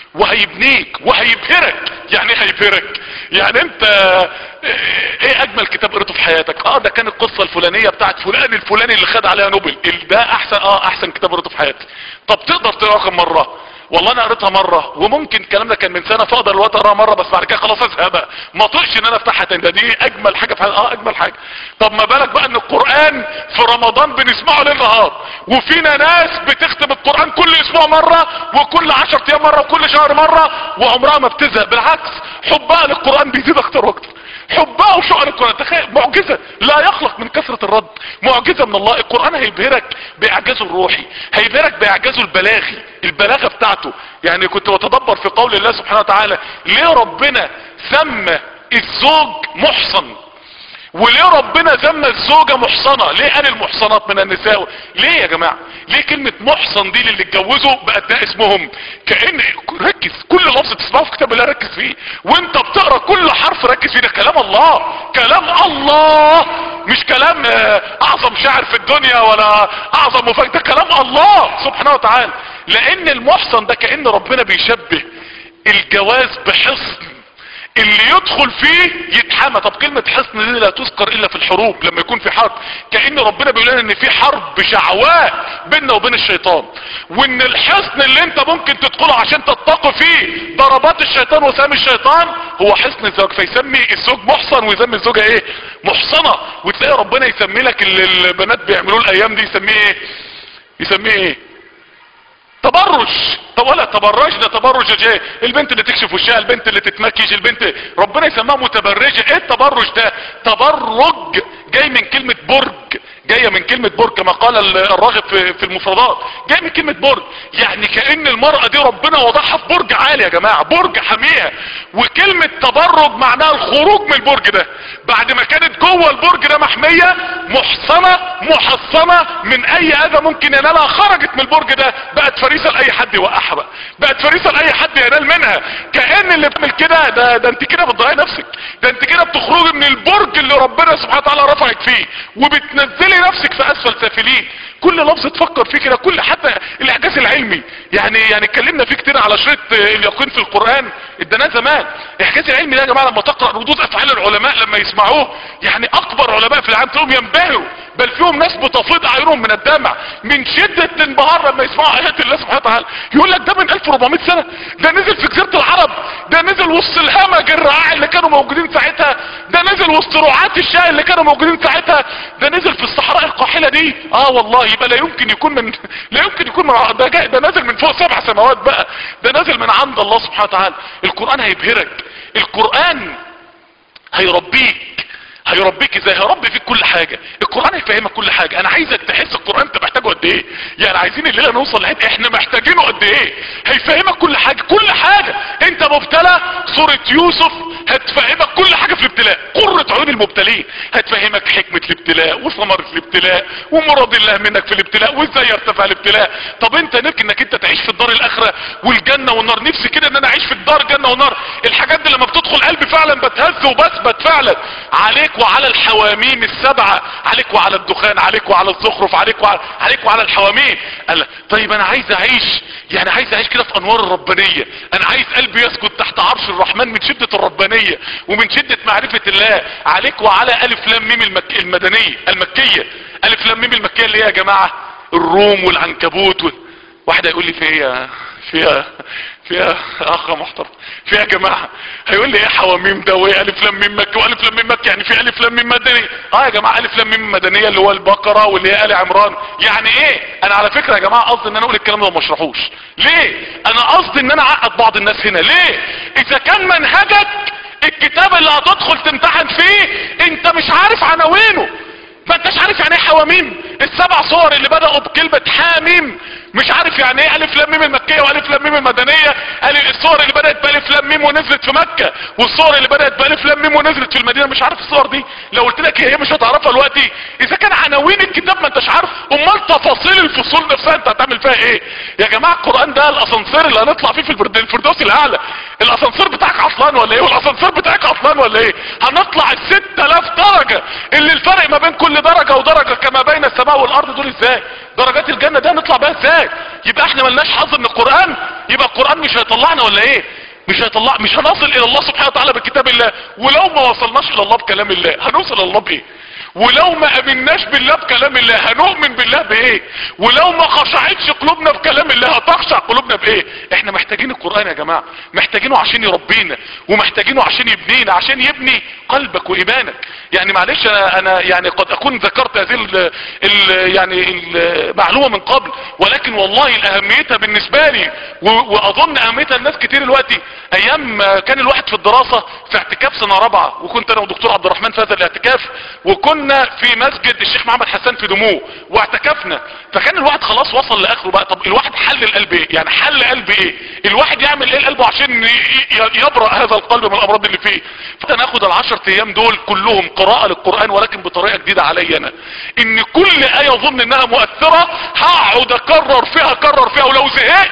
وهيبنيك وهيبهرك يعني ايه هيبهرك يعني انت ايه اجمل كتاب قريته في حياتك اه ده كان القصة الفلانية بتاعت فلان الفلاني اللي خد عليها نوبل ده احسن اه احسن كتاب قريته في حياتي طب تقدر تقراه كم مرة والله انا قريتها مرة وممكن الكلام ده كان من سنة فاقدر الوقت اقراها مرة بس بعد كده خلاص ازهق بقى ما طقش ان انا افتحها تاني ده دي اجمل حاجة في حياتي اه اجمل حاجة طب ما بالك بقى ان القرآن في رمضان بنسمعه ليل نهار وفينا ناس بتختم القرآن كل اسبوع مرة وكل عشر ايام مرة وكل شهر مرة وعمرها ما بتزهق بالعكس حبها للقرآن بيزيد اكتر واكتر حبها وشوق القرآن تخيل معجزة لا يخلق من كثرة الرد معجزة من الله القرآن هيبهرك باعجازه الروحي هيبهرك باعجازه البلاغي البلاغة بتاعته يعني كنت بتدبر في قول الله سبحانه وتعالى ليه ربنا سمى الزوج محصن وليه ربنا سمى الزوجة محصنة ليه قال المحصنات من النساء ليه يا جماعة ليه كلمة محصن دي للي اتجوزوا بقت ده اسمهم كأن ركز كل لفظ تسمعه في كتاب الله ركز فيه وانت بتقرا كل حرف ركز فيه ده كلام الله كلام الله مش كلام اعظم شاعر في الدنيا ولا اعظم مفاجئ ده كلام الله سبحانه وتعالى لان المحصن ده كأن ربنا بيشبه الجواز بحصن اللي يدخل فيه يتحمى طب كلمة حصن دي لا تذكر الا في الحروب لما يكون في حرب كأن ربنا بيقول لنا ان في حرب شعواء بيننا وبين الشيطان وان الحصن اللي انت ممكن تدخله عشان تتقي فيه ضربات الشيطان وسام الشيطان هو حصن الزوج فيسمي الزوج محصن ويسمي الزوجة ايه محصنة وتلاقي ربنا يسمي لك اللي البنات بيعملوه الايام دي يسميه ايه يسميه ايه تبرج طب ولا تبرج ده تبرج جاي البنت اللي تكشف وشها البنت اللي تتمكيج البنت ربنا يسميها متبرجة ايه التبرج ده تبرج جاي من كلمة برج جايه من كلمه برج كما قال الراغب في في المفردات جايه من كلمه برج يعني كان المراه دي ربنا وضعها في برج عالي يا جماعه برج حاميها وكلمه تبرج معناها الخروج من البرج ده بعد ما كانت جوه البرج ده محميه محصنه محصنه من اي اذى ممكن ينالها خرجت من البرج ده بقت فريسه لاي حد يوقعها بقى بقت فريسه لاي حد ينال منها كان اللي بتعمل كده ده ده انت كده بتضيعي نفسك ده انت كده بتخرجي من البرج اللي ربنا سبحانه وتعالى رفعك فيه وبتنزلي نفسك في اسفل سافلين كل لفظ تفكر فيه كده كل حتى الاعجاز العلمي يعني يعني اتكلمنا فيه كتير على شريط اليقين في القران ادانا زمان الاعجاز العلمي ده يا جماعه لما تقرا ردود افعال العلماء لما يسمعوه يعني اكبر علماء في العالم تلاقيهم ينبهروا بل فيهم ناس بتفيض اعينهم من الدمع من شده الانبهار لما يسمعوا ايات الله سبحانه وتعالى يقول لك ده من 1400 سنه ده نزل في جزيره العرب ده نزل وسط الهمج الرعاع اللي كانوا موجودين ساعتها ده نزل وسط رعاة الشاي اللي كانوا موجودين ساعتها ده نزل في الصحراء القاحله دي اه والله يبقى لا يمكن يكون من لا يمكن يكون من ده, جاي ده نازل من فوق سبع سماوات بقى ده نازل من عند الله سبحانه وتعالى القران هيبهرك القران هيربيك هيربيك ازاي هيربي فيك كل حاجة القرآن هيفهمك كل حاجة انا عايزك تحس القرآن انت محتاجه قد ايه يعني عايزين الليلة نوصل لحد احنا محتاجينه قد ايه هيفهمك كل حاجة كل حاجة انت مبتلى سورة يوسف هتفهمك كل حاجة في الابتلاء قرة عيون المبتلين هتفهمك حكمة الابتلاء وثمرة الابتلاء ومراد الله منك في الابتلاء وازاي يرتفع الابتلاء طب انت نفسك انك انت تعيش في الدار الاخرة والجنة والنار نفسي كده ان انا اعيش في الدار جنة ونار الحاجات دي لما بتدخل قلبي فعلا بتهز وبثبت فعلا عليك وعلى الحواميم السبعة عليك وعلى الدخان عليك وعلى الزخرف عليك وعلى, عليك وعلى الحواميم قال طيب انا عايز اعيش يعني عايز اعيش كده في انوار الربانية انا عايز قلبي يسكت تحت عرش الرحمن من شدة الربانية ومن شدة معرفة الله عليك وعلى الف لام ميم المك... المدنية المكية الف لام ميم المكية اللي هي يا جماعة الروم والعنكبوت و... واحد هيقول لي فيها فيها فيها اخ محترم فيها يا جماعه هيقول لي ايه حواميم ده وايه الف لام ميم مكي والف لام ميم مكي يعني في الف لام ميم مدني اه يا جماعه الف لام ميم مدنيه اللي هو البقره واللي هي ال عمران يعني ايه انا على فكره يا جماعه قصدي ان انا اقول الكلام ده وما اشرحوش ليه انا قصدي ان انا اعقد بعض الناس هنا ليه اذا كان منهجك الكتاب اللي هتدخل تمتحن فيه انت مش عارف عناوينه ما انتش عارف يعني ايه حواميم السبع صور اللي بدأوا بكلمة حاميم مش عارف يعني ايه الف لام ميم المكية والف لام ميم المدنية قال الصور اللي بدأت بالف لام ميم ونزلت في مكة والصور اللي بدأت بالف لام ميم ونزلت في المدينة مش عارف الصور دي لو قلت لك هي مش هتعرفها دلوقتي اذا كان عناوين الكتاب ما انتش عارف امال تفاصيل الفصول نفسها انت هتعمل فيها ايه يا جماعة القرآن ده الاسانسير اللي هنطلع فيه في الفرد- الفردوس الاعلى الاسانسير بتاعك عطلان ولا ايه والاسانسير بتاعك عطلان ولا ايه هنطلع ال 6000 درجة اللي الفرق ما بين كل درجة ودرجة كما بين السماء والارض دول ازاي درجات الجنة ده نطلع بيها ازاي يبقى احنا ملناش حظ من القرآن يبقى القرآن مش هيطلعنا ولا ايه مش هيطلع مش هنصل الى الله سبحانه وتعالى بكتاب الله ولو ما وصلناش الى الله بكلام الله هنوصل الى الله بايه ولو ما امناش بالله بكلام الله هنؤمن بالله بايه ولو ما خشعتش قلوبنا بكلام الله هتخشع قلوبنا بايه احنا محتاجين القرآن يا جماعة محتاجينه عشان يربينا ومحتاجينه عشان يبنينا عشان يبني قلبك وايمانك يعني معلش انا أنا يعني قد اكون ذكرت هذه ال ال يعني المعلومة من قبل ولكن والله الاهميتها بالنسبة لي و- واظن اهميتها لناس كتير دلوقتي ايام ما كان الواحد في الدراسة في اعتكاف سنة رابعة وكنت انا ودكتور عبد الرحمن في هذا الاعتكاف وكنا في مسجد الشيخ محمد حسان في دموع واعتكفنا فكان الواحد خلاص وصل لاخره بقى طب الواحد حل القلب ايه يعني حل قلب ايه الواحد يعمل ايه لقلبه عشان ي- ي- يبرأ هذا القلب من الامراض اللي فيه فانا اخد العشر ايام دول كلهم قراءة للقرآن ولكن بطريقة جديدة علي انا ان كل ايه اظن انها مؤثرة هقعد اكرر فيها اكرر فيها ولو زهقت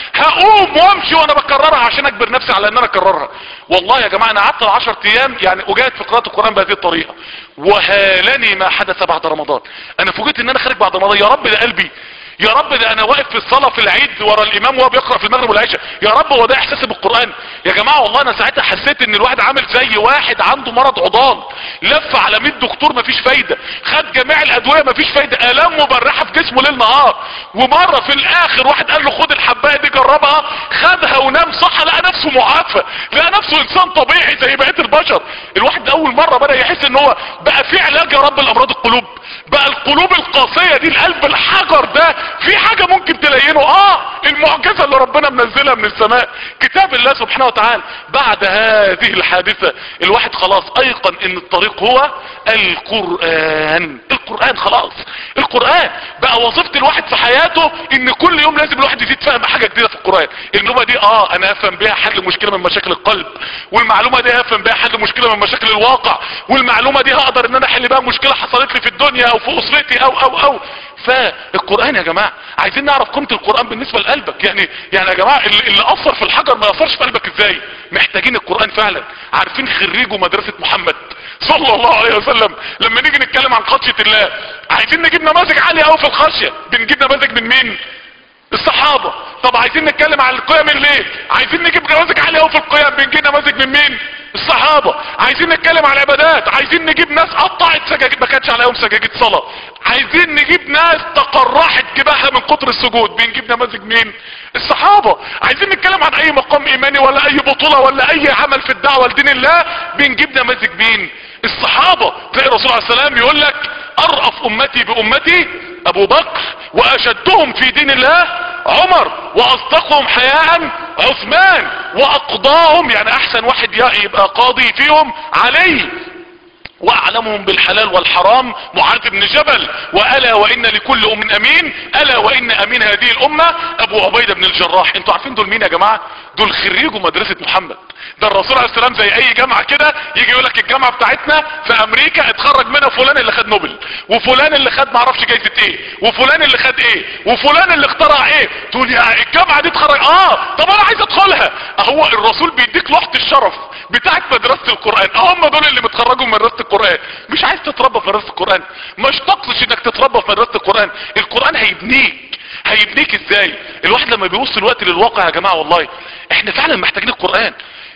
هقوم وامشي وانا بكررها عشان اجبر نفسي على ان انا اكررها والله يا جماعة انا قعدت العشر ايام يعني اجاهد في قراءة القرآن بهذه الطريقة وهالني ما حدث بعد رمضان انا فوجئت ان انا خارج بعد رمضان يا رب ده قلبي يا رب ده انا واقف في الصلاة في العيد ورا الامام وهو بيقرأ في المغرب والعشاء يا رب هو ده احساسي بالقرآن يا جماعة والله انا ساعتها حسيت ان الواحد عامل زي واحد عنده مرض عضال لف على 100 دكتور مفيش فايدة خد جميع الادوية مفيش فايدة الام مبرحة في جسمه ليل نهار ومرة في الاخر واحد قال له خد الحباية دي جربها خدها ونام صح لقى نفسه معافى لقى نفسه انسان طبيعي زي بقية البشر الواحد اول مرة بدأ يحس ان هو بقى في علاج يا رب الامراض القلوب بقى القلوب القاسية دي القلب الحجر ده في حاجة ممكن تلينه اه المعجزة اللي ربنا منزلها ينزلها من السماء كتاب الله سبحانه وتعالى بعد هذه الحادثة الواحد خلاص ايقن ان الطريق هو القرآن القرآن خلاص القرآن بقى وظيفة الواحد في حياته ان كل يوم لازم الواحد يزيد فهم حاجة جديدة في القرآن المعلومة دي اه انا افهم بيها حل مشكلة من مشاكل القلب والمعلومة دي افهم بيها حل مشكلة من مشاكل الواقع والمعلومة دي هقدر ان انا احل بيها مشكلة حصلت لي في الدنيا او في اسرتي او او او فالقرآن يا جماعة عايزين نعرف قيمة القرآن بالنسبة لقلبك يعني يعني يا جماعة اللي, اللي اثر في الحجر ما يأثرش في قلبك ازاي محتاجين القرآن فعلا عارفين خريجوا مدرسة محمد صلى الله عليه وسلم لما نيجي نتكلم عن خشية الله عايزين نجيب نماذج عالية قوي في الخشية بنجيب نماذج من مين الصحابة طب عايزين نتكلم عن القيم الليل عايزين نجيب نماذج عالية قوي في القيم بنجيب نماذج من مين الصحابة عايزين نتكلم عن العبادات عايزين نجيب ناس قطعت سجاجيد ما كانش عليهم سجاجيد صلاة عايزين نجيب ناس تقرحت جباهها من كتر السجود بنجيب نماذج مين الصحابة عايزين نتكلم عن اي مقام ايماني ولا اي بطولة ولا اي عمل في الدعوة لدين الله بنجيب نماذج مين الصحابة تلاقي الرسول عليه السلام يقول لك ارأف امتي بامتي ابو بكر واشدهم في دين الله عمر واصدقهم حياء عثمان واقضاهم يعني احسن واحد يبقى قاضي فيهم علي واعلمهم بالحلال والحرام معاذ بن جبل والا وان لكل ام امين الا وان امين هذه الامة ابو عبيدة بن الجراح انتوا عارفين دول مين يا جماعة دول خريجوا مدرسة محمد ده الرسول عليه السلام زي اي جامعة كده يجي يقول لك الجامعة بتاعتنا في امريكا اتخرج منها فلان اللي خد نوبل وفلان اللي خد معرفش جايزة ايه وفلان اللي خد ايه وفلان اللي اخترع ايه تقول يا الجامعة دي اتخرج اه طب انا عايز ادخلها هو الرسول بيديك لوحة الشرف بتاعت مدرسة القرآن هم دول اللي متخرجوا من مدرسة القرآن مش عايز تتربى في مدرسة القرآن مش تقصش انك تتربى في مدرسة القرآن القرآن هيبنيك هيبنيك ازاي الواحد لما بيبص الوقت للواقع يا جماعة والله احنا فعلا محتاجين القرآن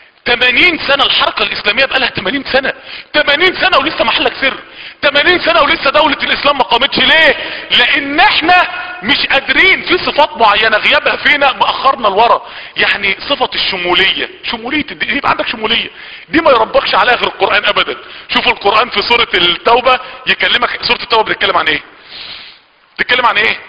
80 سنة الحركة الاسلامية بقالها 80 سنة 80 سنة ولسه محلك سر 80 سنة ولسه دولة الاسلام ما قامتش ليه لان احنا مش قادرين في صفات معينة غيابها فينا مأخرنا لورا يعني صفة الشمولية شمولية الدين يبقى عندك شمولية دي ما يربكش عليها غير القرآن ابدا شوفوا القرآن في سورة التوبة يكلمك سورة التوبة بتتكلم عن ايه بتتكلم عن ايه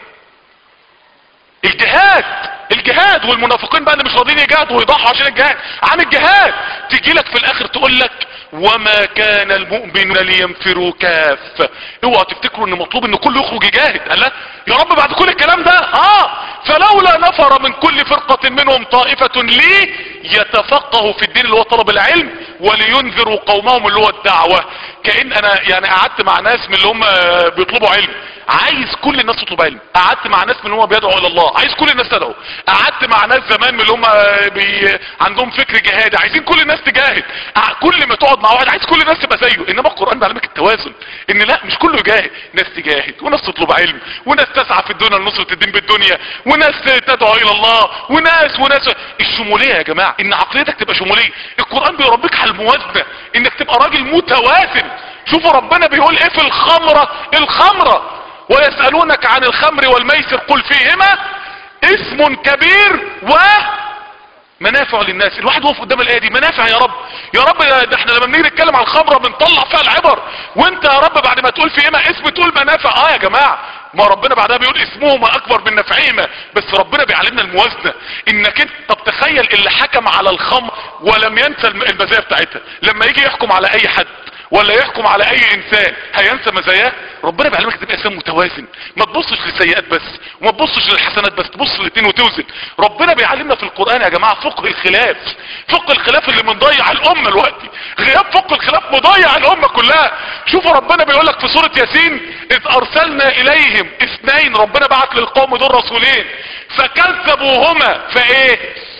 الجهاد الجهاد والمنافقين بقى اللي مش راضيين يجاهدوا ويضحوا عشان الجهاد عن الجهاد تيجي لك في الاخر تقول لك وما كان المؤمنون لينفروا كافة اوعوا تفتكروا ان مطلوب ان كله يخرج يجاهد قال لا يا رب بعد كل الكلام ده اه فلولا نفر من كل فرقة منهم طائفة لي يتفقهوا في الدين اللي هو طلب العلم ولينذروا قومهم اللي هو الدعوة كأن انا يعني قعدت مع ناس من اللي هم بيطلبوا علم عايز كل الناس تطلب علم قعدت مع ناس من اللي هم بيدعوا الى الله عايز كل الناس تدعو قعدت مع ناس زمان من اللي هم بي... عندهم فكر جهادي عايزين كل الناس تجاهد كل ما تقعد مع واحد عايز كل الناس تبقى زيه انما القران بيعلمك التوازن ان لا مش كله يجاهد ناس تجاهد وناس تطلب علم وناس تسعى في الدنيا لنصرة الدين بالدنيا وناس تدعو الى الله وناس وناس الشمولية يا جماعة ان عقليتك تبقى شمولية القرآن بيربيك على الموازنة انك تبقى راجل متوازن شوفوا ربنا بيقول ايه في الخمرة الخمرة ويسألونك عن الخمر والميسر قل فيهما اسم كبير و منافع للناس الواحد وقف قدام الايه دي منافع يا رب يا رب ده احنا لما بنيجي نتكلم عن الخمره بنطلع فيها العبر وانت يا رب بعد ما تقول فيهما اسم تقول منافع اه يا جماعه ما ربنا بعدها بيقول اسمهما اكبر من نفعهما بس ربنا بيعلمنا الموازنه انك انت طب تخيل اللي حكم على الخمر ولم ينسى المزايا بتاعتها لما يجي يحكم على اي حد ولا يحكم على اي انسان هينسى مزاياه ربنا بيعلمك تبقى انسان متوازن ما تبصش للسيئات بس وما تبصش للحسنات بس تبص للاثنين وتوزن ربنا بيعلمنا في القران يا جماعه فقه الخلاف فقه الخلاف اللي مضيع الامه دلوقتي غياب فقه الخلاف مضيع الامه كلها شوفوا ربنا بيقول لك في سوره ياسين اذ ارسلنا اليهم اثنين ربنا بعت للقوم دول رسولين فكذبوهما فايه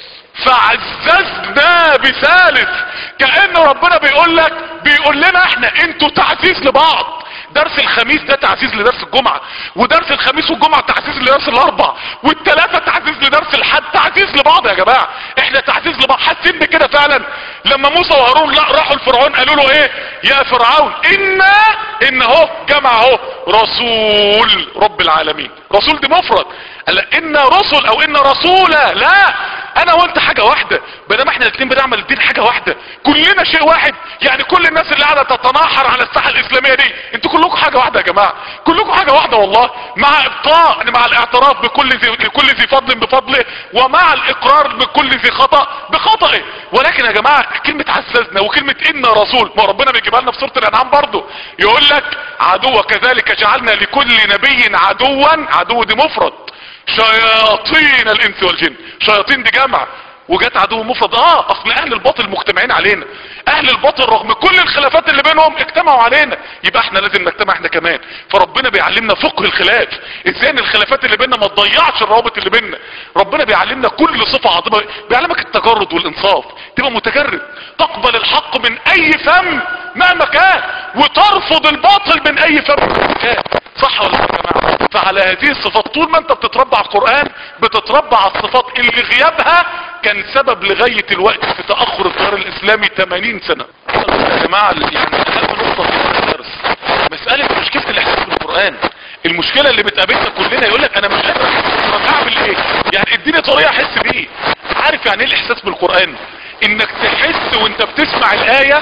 فعززنا بثالث كأن ربنا بيقول لك بيقول لنا احنا انتوا تعزيز لبعض درس الخميس ده تعزيز لدرس الجمعة ودرس الخميس والجمعة تعزيز لدرس الاربع والتلاتة تعزيز لدرس الحد تعزيز لبعض يا جماعة احنا تعزيز لبعض حاسين بكده فعلا لما موسى وهارون لا راحوا لفرعون قالوا له ايه يا فرعون انا ان اهو جمع اهو رسول رب العالمين رسول دي مفرد قال ان رسل او ان رسولا لا انا وانت حاجة واحدة بينما احنا الاثنين بنعمل الدين حاجة واحدة كلنا شيء واحد يعني كل الناس اللي قاعدة تتناحر على الساحة الاسلامية دي انتوا كلكم حاجة واحدة يا جماعة كلكم حاجة واحدة والله مع ابطاء مع الاعتراف بكل ذي لكل ذي فضل بفضله ومع الاقرار بكل ذي خطأ بخطئه ولكن يا جماعة كلمة عززنا وكلمة ان رسول ما ربنا بيجيبها لنا في سورة الانعام برضه يقول لك عدو كذلك جعلنا لكل نبي عدوا عدو دي مفرد شياطين الانس والجن شياطين دي جمع وجات عدو مفرد اه اصل اهل الباطل مجتمعين علينا اهل الباطل رغم كل الخلافات اللي بينهم اجتمعوا علينا يبقى احنا لازم نجتمع احنا كمان فربنا بيعلمنا فقه الخلاف ازاي ان الخلافات اللي بيننا ما تضيعش الروابط اللي بيننا ربنا بيعلمنا كل صفة عظيمة بيعلمك التجرد والانصاف تبقى متجرد تقبل الحق من اي فم مهما كان وترفض الباطل من اي فم مهما كان صح ولا لا يا جماعه فعلى هذه الصفات طول ما انت بتتربى على القرآن بتتربى على الصفات اللي غيابها كان سبب لغاية الوقت في تأخر التيار الاسلامي 80 سنة يا جماعة يعني اهم نقطة في هذا الدرس مسألة مشكلة الاحساس بالقرآن المشكلة اللي بتقابلنا كلنا يقول لك انا مش قادر احس اعمل ايه يعني اديني طريقة احس بيه عارف يعني ايه الاحساس بالقرآن انك تحس وانت بتسمع الاية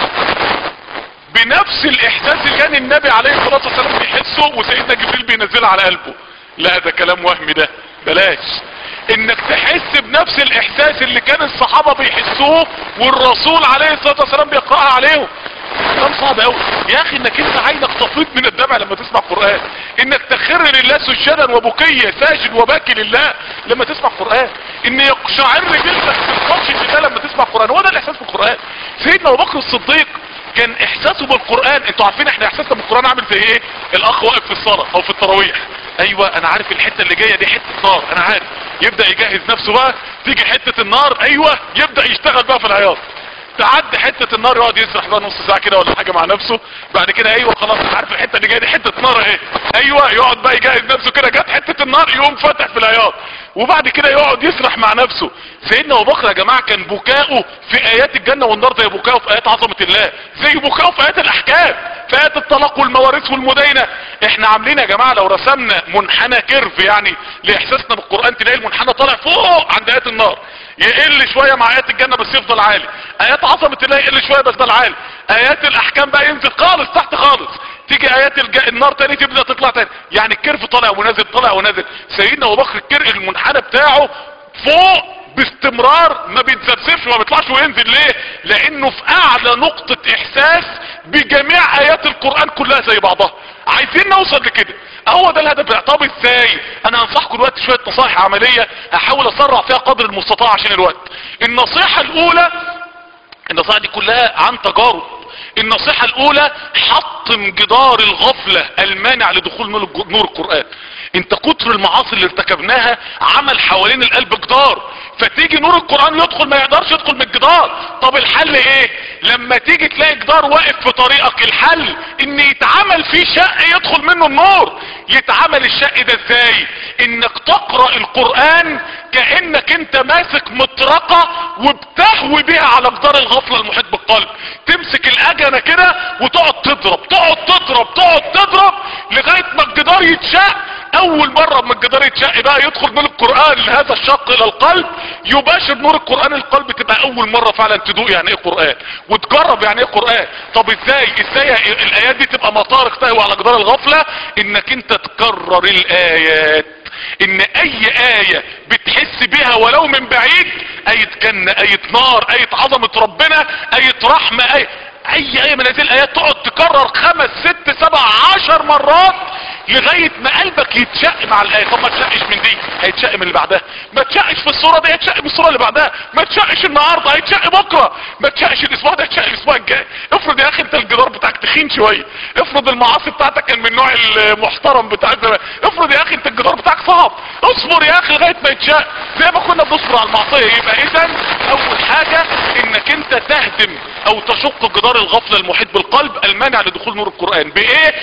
بنفس الاحساس اللي كان النبي عليه الصلاة والسلام بيحسه وسيدنا جبريل بينزله على قلبه لا ده كلام وهمي ده بلاش انك تحس بنفس الاحساس اللي كان الصحابة بيحسوه والرسول عليه الصلاة والسلام بيقرأها عليهم كلام صعب قوي يا اخي انك انت عينك تفيض من الدمع لما تسمع قرآن انك تخر لله سجدا وبكيا ساجد وباكي لله لما تسمع قرآن ان يقشعر جلدك في الخشية لله لما تسمع قرآن هو ده الاحساس بالقرآن سيدنا ابو بكر الصديق كان احساسه بالقرآن انتوا عارفين احنا احساسنا بالقرآن عامل زي ايه الاخ واقف في الصلاة او في التراويح ايوه انا عارف الحتة اللي جاية دي حتة نار انا عارف يبدأ يجهز نفسه بقى تيجي حتة النار ايوه يبدأ يشتغل بقى في العياط تعدي حتة النار يقعد يسرح بقى نص ساعة كده ولا حاجة مع نفسه بعد كده ايوه خلاص انا عارف الحتة اللي جاية دي حتة نار اهي ايوه يقعد بقى يجهز نفسه كده جت حتة النار يقوم فاتح في العياط وبعد كده يقعد يسرح مع نفسه سيدنا ابو بكر يا جماعة كان بكاؤه في ايات الجنة والنار زي بكاؤه في ايات عظمة الله زي بكاؤه في ايات الاحكام في ايات الطلاق والمواريث والمدينة احنا عاملين يا جماعة لو رسمنا منحنى كيرف يعني لاحساسنا بالقرآن تلاقي المنحنى طالع فوق عند ايات النار يقل شوية مع ايات الجنة بس يفضل عالي ايات عظمة الله يقل شوية بس ده عالي ايات الاحكام بقى ينزل خالص تحت خالص تيجي ايات الج... النار تاني تبدأ تطلع تاني يعني الكيرف طالع ونازل طالع ونازل سيدنا ابو بكر الكيرف المنحنى بتاعه فوق باستمرار ما بيتذبذبش وما بيطلعش وينزل ليه لانه في اعلى نقطة احساس بجميع ايات القرآن كلها زي بعضها عايزين نوصل لكده هو ده الهدف طب ازاي انا انصحكم دلوقتي شوية نصائح عملية هحاول اسرع فيها قدر المستطاع عشان الوقت النصيحة الاولى النصائح دي كلها عن تجارب النصيحة الاولى حطم جدار الغفلة المانع لدخول نور القرآن انت كتر المعاصي اللي ارتكبناها عمل حوالين القلب جدار فتيجي نور القرآن يدخل ما يقدرش يدخل من الجدار طب الحل ايه لما تيجي تلاقي جدار واقف في طريقك الحل ان يتعمل فيه شق يدخل منه النور يتعمل الشق ده ازاي انك تقرأ القرآن كأنك انت ماسك مطرقة وبتهوي بيها على جدار الغفلة المحيط بالقلب تمسك الاجنة كده وتقعد تضرب تقعد تضرب تقعد تضرب لغاية ما الجدار يتشق اول مرة ما الجدار يتشق بقى يدخل من القرآن لهذا الشق الى القلب يباشر نور القرآن القلب تبقى اول مرة فعلا تدوق يعني ايه قرآن وتجرب يعني ايه قرآن طب ازاي ازاي الايات دي تبقى مطارق تهوي على جدار الغفلة انك انت تكرر الايات ان اي اية بتحس بها ولو من بعيد اية جنة اية نار اية عظمة ربنا اية رحمة اية اي ايه من هذه الايات تقعد تكرر خمس ست سبع عشر مرات لغاية ما قلبك يتشق مع الايه طب ما تشقش من دي هيتشق من اللي بعدها ما تشقش في الصورة دي هيتشق من الصورة اللي بعدها ما تشقش النهاردة هيتشق بكرة ما تشقش الاسبوع ده هيتشق الاسبوع الجاي افرض يا اخي انت الجدار بتاعك تخين شوية افرض المعاصي بتاعتك كان من النوع المحترم بتاع زمان افرض يا اخي انت الجدار بتاعك صعب اصبر يا اخي لغاية ما يتشق زي ما كنا بنصبر على المعصية يبقى اذا اول حاجة انك انت تهدم او تشق جدار الغفلة المحيط بالقلب المانع لدخول نور القرآن بايه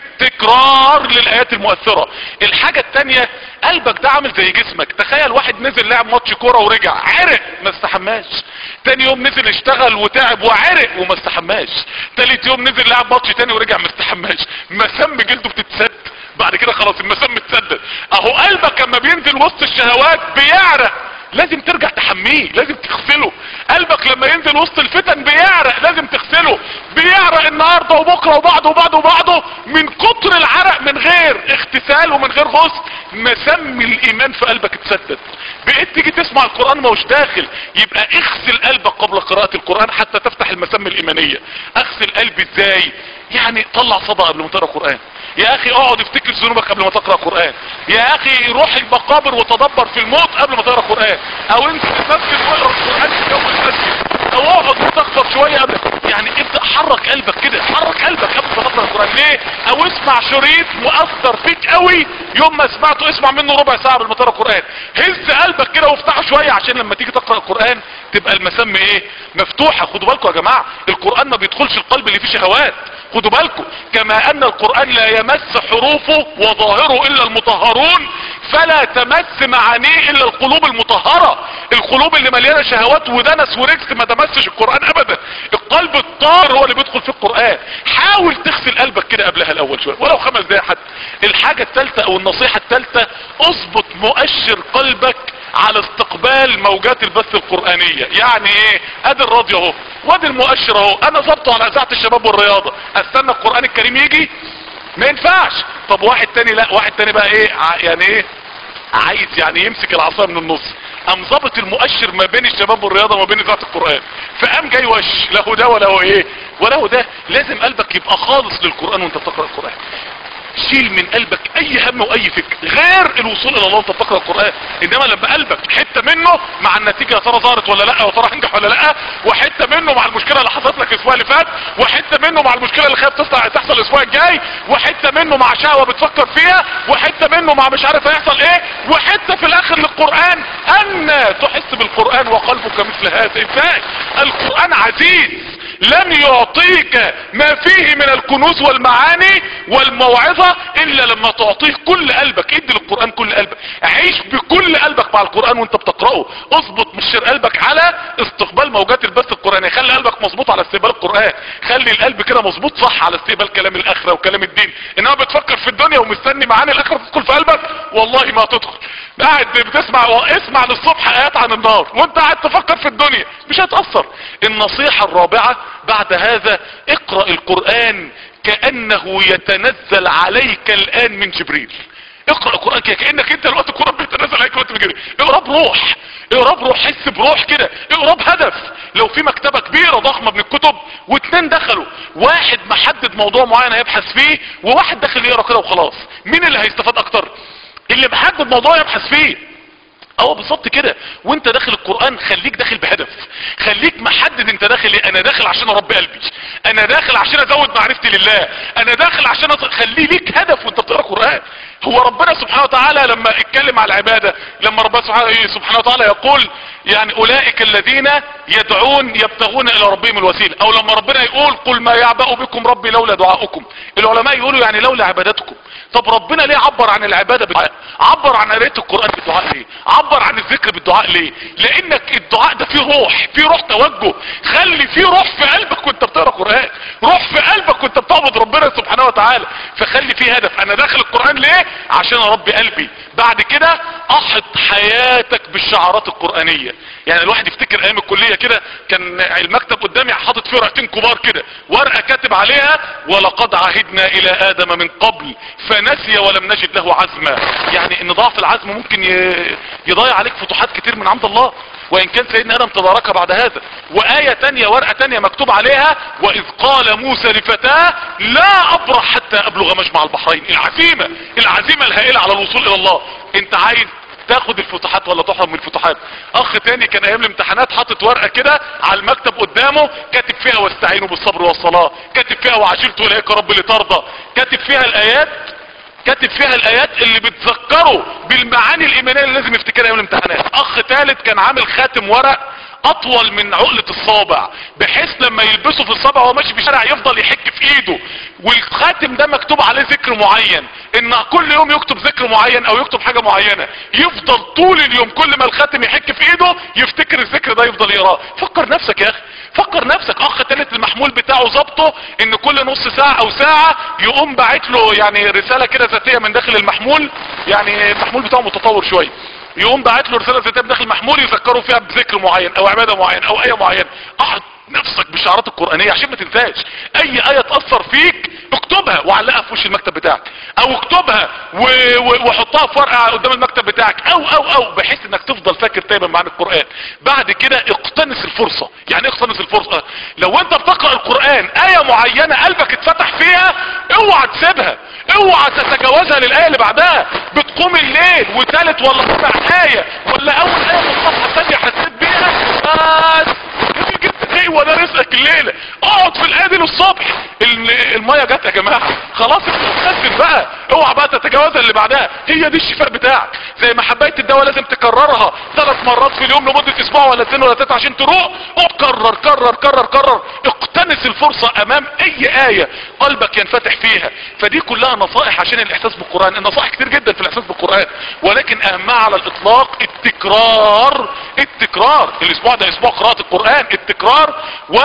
بالتكرار للايات المؤثرة الحاجة التانية قلبك ده عامل زي جسمك تخيل واحد نزل لعب ماتش كورة ورجع عرق ما استحماش تاني يوم نزل اشتغل وتعب وعرق وما استحماش تالت يوم نزل لعب ماتش تاني ورجع ما استحماش مسام جلده بتتسد بعد كده خلاص المسام متسدد اهو قلبك لما بينزل وسط الشهوات بيعرق لازم ترجع تحميه لازم تغسله قلبك لما ينزل وسط الفتن بيعرق لازم تغسله بيعرق النهارده وبكره وبعده وبعده وبعده من كتر العرق من غير اغتسال ومن غير غسل مسمي الايمان في قلبك اتسدد بقيت تيجي تسمع القران ما هوش داخل يبقى اغسل قلبك قبل قراءه القران حتى تفتح المسام الايمانيه اغسل قلبي ازاي يعني طلع صدى قبل ما تقرا قران يا اخي اقعد افتكر ذنوبك قبل ما تقرا قران يا اخي روح المقابر وتدبر في الموت قبل ما تقرا قران او انزل المسجد واقرا القران في يوم المسجد او اقعد متخطر شويه قبل يعني ابدا حرك قلبك كده حرك قلبك قبل ما تقرا القران ليه او اسمع شريط مؤثر فيك قوي يوم ما سمعته اسمع منه ربع ساعه قبل ما تقرا القران هز قلبك كده وافتحه شويه عشان لما تيجي تقرا القران تبقى المسام ايه مفتوحه خدوا بالكم يا جماعه القران ما بيدخلش القلب اللي فيه شهوات خدوا بالكم كما ان القرآن لا يمس حروفه وظاهره الا المطهرون فلا تمس معانيه الا القلوب المطهرة القلوب اللي مليانة شهوات ودنس ورجس ما تمسش القرآن ابدا القلب الطاهر هو اللي بيدخل في القرآن حاول تغسل قلبك كده قبلها الاول شوية ولو خمس دقايق حتى الحاجة الثالثة او النصيحة الثالثة اظبط مؤشر قلبك على استقبال موجات البث القرآنية يعني ايه ادي الراديو اهو وادي المؤشر اهو انا ظبطه على اذاعة الشباب والرياضة استنى القرآن الكريم يجي ما ينفعش طب واحد تاني لا واحد تاني بقى ايه ع- يعني ايه عايز يعني يمسك العصا من النص قام ظابط المؤشر ما بين الشباب والرياضة وما بين اذاعة القرآن فقام جاي وش له ده ولا هو ايه ولا هو ده لازم قلبك يبقى خالص للقرآن وانت بتقرأ القرآن شيل من قلبك اي هم واي فكر غير الوصول الى الله وانت بتقرا القران انما لما قلبك حته منه مع النتيجه يا ترى ظهرت ولا لا يا ترى هنجح ولا لا وحته منه مع المشكله اللي حصلت لك الاسبوع اللي فات وحته منه مع المشكله اللي خايف تطلع تحصل الاسبوع الجاي وحته منه مع شهوه بتفكر فيها وحته منه مع مش عارف هيحصل ايه وحته في الاخر للقران ان تحس بالقران وقلبك مثل هذا ازاي القران عزيز لن يعطيك ما فيه من الكنوز والمعاني والموعظة الا لما تعطيه كل قلبك ادي للقرآن كل قلبك عيش بكل قلبك مع القرآن وانت بتقرأه اظبط مشير قلبك على استقبال موجات البث القرآني خلي قلبك مظبوط على استقبال القرآن خلي القلب كده مظبوط صح على استقبال كلام الاخرة وكلام الدين انما بتفكر في الدنيا ومستني معاني الاخرة تدخل في قلبك والله ما تدخل قاعد بتسمع اسمع للصبح ايات عن النار وانت قاعد تفكر في الدنيا مش هتأثر النصيحة الرابعة بعد هذا اقرأ القرآن كأنه يتنزل عليك الآن من جبريل اقرأ القرآن كده كأنك انت الوقت القرآن بيتنزل عليك وقت من جبريل اقرأ بروح اقرأ بروح حس بروح كده اقرأ بهدف لو في مكتبة كبيرة ضخمة من الكتب واتنين دخلوا واحد محدد موضوع معين هيبحث فيه وواحد داخل يقرأ كده وخلاص مين اللي هيستفاد اكتر اللي محدد موضوع يبحث فيه اه بالظبط كده وانت داخل القرآن خليك داخل بهدف خليك محدد انت داخل ايه انا داخل عشان اربي قلبي انا داخل عشان ازود معرفتي لله انا داخل عشان أص... خلي ليك هدف وانت بتقرا القرآن هو ربنا سبحانه وتعالى لما اتكلم على العبادة لما ربنا سبحانه, سبحانه وتعالى يقول يعني اولئك الذين يدعون يبتغون الى ربهم الوسيلة او لما ربنا يقول قل ما يعبأ بكم ربي لولا دعاؤكم العلماء يقولوا يعني لولا عبادتكم طب ربنا ليه عبر عن العبادة بالدعاء عبر عن قراءة القرآن بالدعاء ليه عبر عن الذكر بالدعاء ليه لانك الدعاء ده فيه روح فيه روح توجه خلي فيه روح في قلبك وانت بتقرا قرآن روح في قلبك وانت بتعبد ربنا سبحانه وتعالى فخلي فيه هدف انا داخل القرآن ليه عشان اربي قلبي بعد كده احط حياتك بالشعارات القرآنية يعني الواحد يفتكر ايام الكلية كده كان المكتب قدامي حاطط فيه ورقتين كبار كده ورقة كاتب عليها ولقد عهدنا الى ادم من قبل فنسي ولم نجد له عزما يعني ان ضعف العزم ممكن ي- يضيع عليك فتوحات كتير من عند الله وان كان سيدنا ادم تبارك بعد هذا وآية تانية ورقة تانية مكتوب عليها واذ قال موسى لفتاه لا ابرح حتى ابلغ مجمع البحرين العزيمة العزيمة الهائلة على الوصول الى الله انت عايز تاخد الفتوحات ولا تحرم من الفتوحات اخ تاني كان ايام الامتحانات حاطط ورقة كده على المكتب قدامه كاتب فيها واستعينوا بالصبر والصلاة كاتب فيها وعجلت اليك رب لترضى كاتب فيها الايات كاتب فيها الايات اللي بتذكره بالمعاني الايمانيه اللي لازم يفتكرها يوم الامتحانات اخ ثالث كان عامل خاتم ورق اطول من عقلة الصابع بحيث لما يلبسه في الصابع وهو ماشي في الشارع يفضل يحك في ايده والخاتم ده مكتوب عليه ذكر معين ان كل يوم يكتب ذكر معين او يكتب حاجة معينة يفضل طول اليوم كل ما الخاتم يحك في ايده يفتكر الذكر ده يفضل يقراه فكر نفسك يا اخي فكر نفسك اخ تالت المحمول بتاعه ظبطه ان كل نص ساعة او ساعة يقوم باعت له يعني رسالة كده ذاتية من داخل المحمول يعني المحمول بتاعه متطور شوية يقوم باعت له رساله كتاب داخل محمول يذكروا فيها بذكر معين او عباده معين او ايه معينه احط نفسك بالشعارات القرآنية عشان ما تنساش اي اية تأثر فيك اكتبها وعلقها في وش المكتب بتاعك او اكتبها و- و- وحطها في ورقة قدام المكتب بتاعك او او او بحيث انك تفضل فاكر دايما معنى القرآن بعد كده اقتنص الفرصة يعني ايه اقتنص الفرصة لو انت بتقرأ القرآن اية معينة قلبك اتفتح فيها اوعى تسيبها اوعى تتجاوزها للآية اللي بعدها بتقوم الليل وتالت ولا ربع آية ولا اول آية من الصفحة الثانية حسيت بيها بس جميل جدا ايه وده رزقك الليلة اقعد في الآية دي للصبح ال- المية جت يا جماعة خلاص انت مخزن بقى اوعى بقى تتجاوزها اللي بعدها هي دي الشفاء بتاعك زي ما حباية الدواء لازم تكررها ثلاث مرات في اليوم لمدة اسبوع ولا اثنين ولا ثلاثة عشان تروق اقعد كرر كرر كرر كرر اقتنص الفرصة امام اي آية قلبك ينفتح فيها فدي كلها نصائح عشان الاحساس بالقرآن النصائح كتير جدا في الاحساس بالقرآن ولكن اهمها على الاطلاق التكرار التكرار الاسبوع ده اسبوع قراءة القرآن التكرار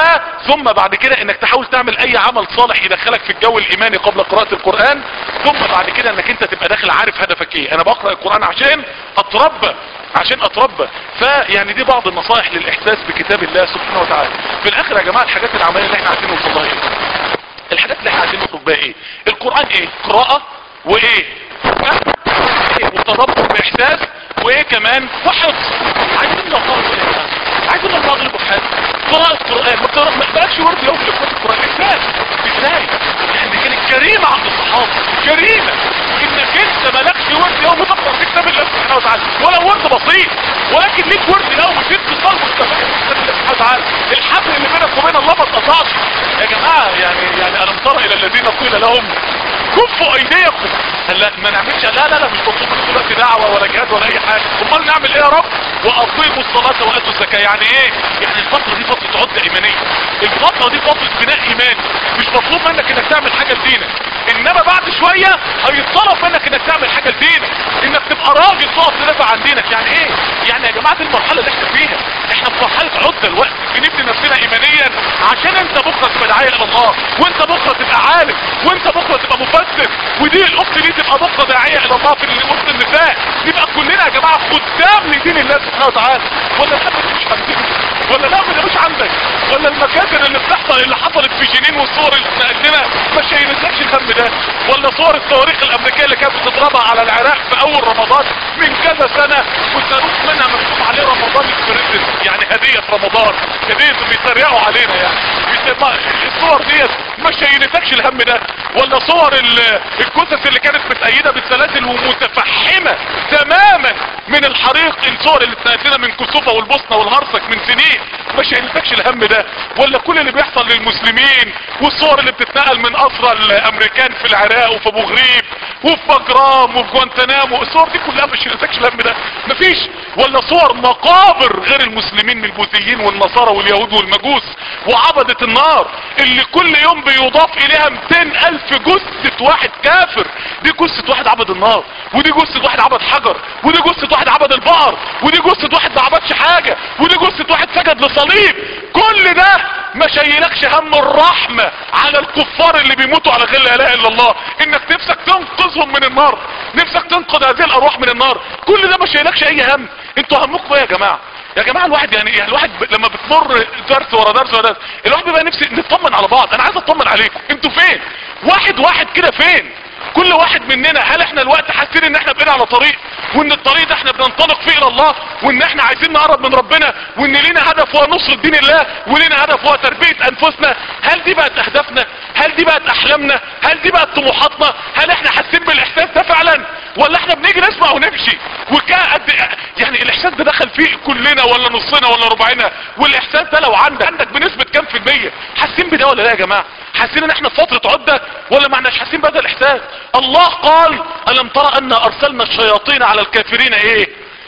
وثم بعد كده انك تحاول تعمل اي عمل صالح يدخلك في الجو الايماني قبل قراءة القرآن ثم بعد كده انك انت تبقى داخل عارف هدفك ايه انا بقرأ القرآن عشان اتربى عشان اتربى فيعني دي بعض النصائح للاحساس بكتاب الله سبحانه وتعالى في الاخر يا جماعة الحاجات العملية اللي احنا عايزين نوصل لها ايه الحاجات اللي احنا عايزين نخرج بيها ايه القرآن ايه قراءة وايه فهم إيه؟ وتدبر باحساس وايه كمان وحفظ عايزين نوصل ايه يا جماعة؟ عايزين نغلب حاجة قراءة قرآن ما تقرأ- ما بقاش ورد يوم لقراءة القرآن ازاي ازاي يعني كانت كريمة عند الصحابة كريمة انك انت مالكش ورد يوم تقرأ في كتاب الله سبحانه وتعالى ولا ورد بسيط ولكن ليك ورد يوم في اتصال مستمر في كتاب الله سبحانه وتعالى الحبل اللي بينك وبين الله ما اتقطعش يا جماعة يعني يعني انا ترى الى الذين قيل لهم كفوا ايديكم لا ما نعملش لا لا لا مش مطلوب من دلوقتي دعوه ولا جهاد ولا اي حاجه امال نعمل ايه يا رب واقيموا الصلاه واتوا الزكاه يعني ايه يعني الفتره دي فتره عده ايمانيه الفتره دي فتره بناء ايماني مش مطلوب منك انك تعمل حاجه لدينك انما بعد شويه هيطلب منك انك تعمل حاجه لدينك انك تبقى راجل تقف تدافع عن دينك يعني ايه يعني يا جماعه دي المرحله اللي احنا فيها احنا في مرحله عده الوقت بنبني نفسنا ايمانيا عشان انت بكره تبقى داعيه الى الله وانت بكره تبقى عالم وانت بكره تبقى مفسر ودي الاخت دي تبقى بكره داعيه الى الله في وسط النساء نبقى كلنا يا جماعه خدام لدين الله سبحانه وتعالى ولا الهم ده مش عندنا ولا الهم ده مش عندك ولا المكاسر اللي بتحصل اللي حصلت في جنين والصور اللي اتنقلت لنا ما شايلتكش الهم ده ولا صور الصواريخ الامريكيه اللي كانت بتضربها على العراق في اول رمضان من كذا سنه والصاروخ منها مكتوب عليه رمضان الكريسماس يعني هديه رمضان هديه بيتريقوا علينا يعني بيتم- الصور ديت ما شايلتكش الهم ده ولا صور ال- الجثث اللي كانت متأيدة بالسلاسل ومتفحمة تماما من الحريق الصور اللي اتنقلت لنا من كسوفة والبوسنة والهرسك من سنين ما شايلتكش الهم ده ولا كل اللي بيحصل للمسلمين والصور اللي بتتنقل من اسرى الامريكان في العراق وفي ابو غريب وفي بجرام وفي جوانتنامو الصور دي كلها ما شايلتكش الهم ده مفيش ولا صور مقابر غير المسلمين من البوذيين والنصارى واليهود والمجوس وعبدة النار اللي كل يوم بيضاف اليها 200 الف جثة واحد كافر دي جثة واحد عبد النار ودي جثة واحد عبد حجر ودي جثة واحد عبد البقر ودي جثة واحد ما عبدش حاجة ودي جثة واحد سجد لصليب كل ده ما شايلكش هم الرحمة على الكفار اللي بيموتوا على غير لا اله الا الله انك نفسك تنقذهم من النار نفسك تنقذ هذه الارواح من النار كل ده ما شايلكش اي هم انتوا همكم ايه يا جماعة يا جماعة الواحد يعني, يعني الواحد ب... لما بتمر درس ورا درس ورا درس الواحد بيبقى نفسي نطمن على بعض انا عايز اطمن عليكم انتوا فين واحد واحد كده فين كل واحد مننا هل احنا الوقت حاسين ان احنا بقينا على طريق وان الطريق ده احنا بننطلق فيه الى الله وان احنا عايزين نقرب من ربنا وان لينا هدف هو نصر دين الله ولينا هدف هو تربية انفسنا هل دي بقت اهدافنا هل دي بقت احلامنا هل دي بقت طموحاتنا هل احنا حاسين بالاحساس ده فعلا ولا احنا بنيجي نسمع ونمشي وكا قد يعني الاحساس ده دخل فيه كلنا ولا نصنا ولا ربعنا والاحساس ده لو عندك عندك بنسبة كام في المية حاسين بده ولا لا يا جماعة حاسين ان احنا في فترة عدة ولا ما احناش حاسين بهذا الاحساس الله قال الم ترى ان ارسلنا الشياطين على الكافرين ايه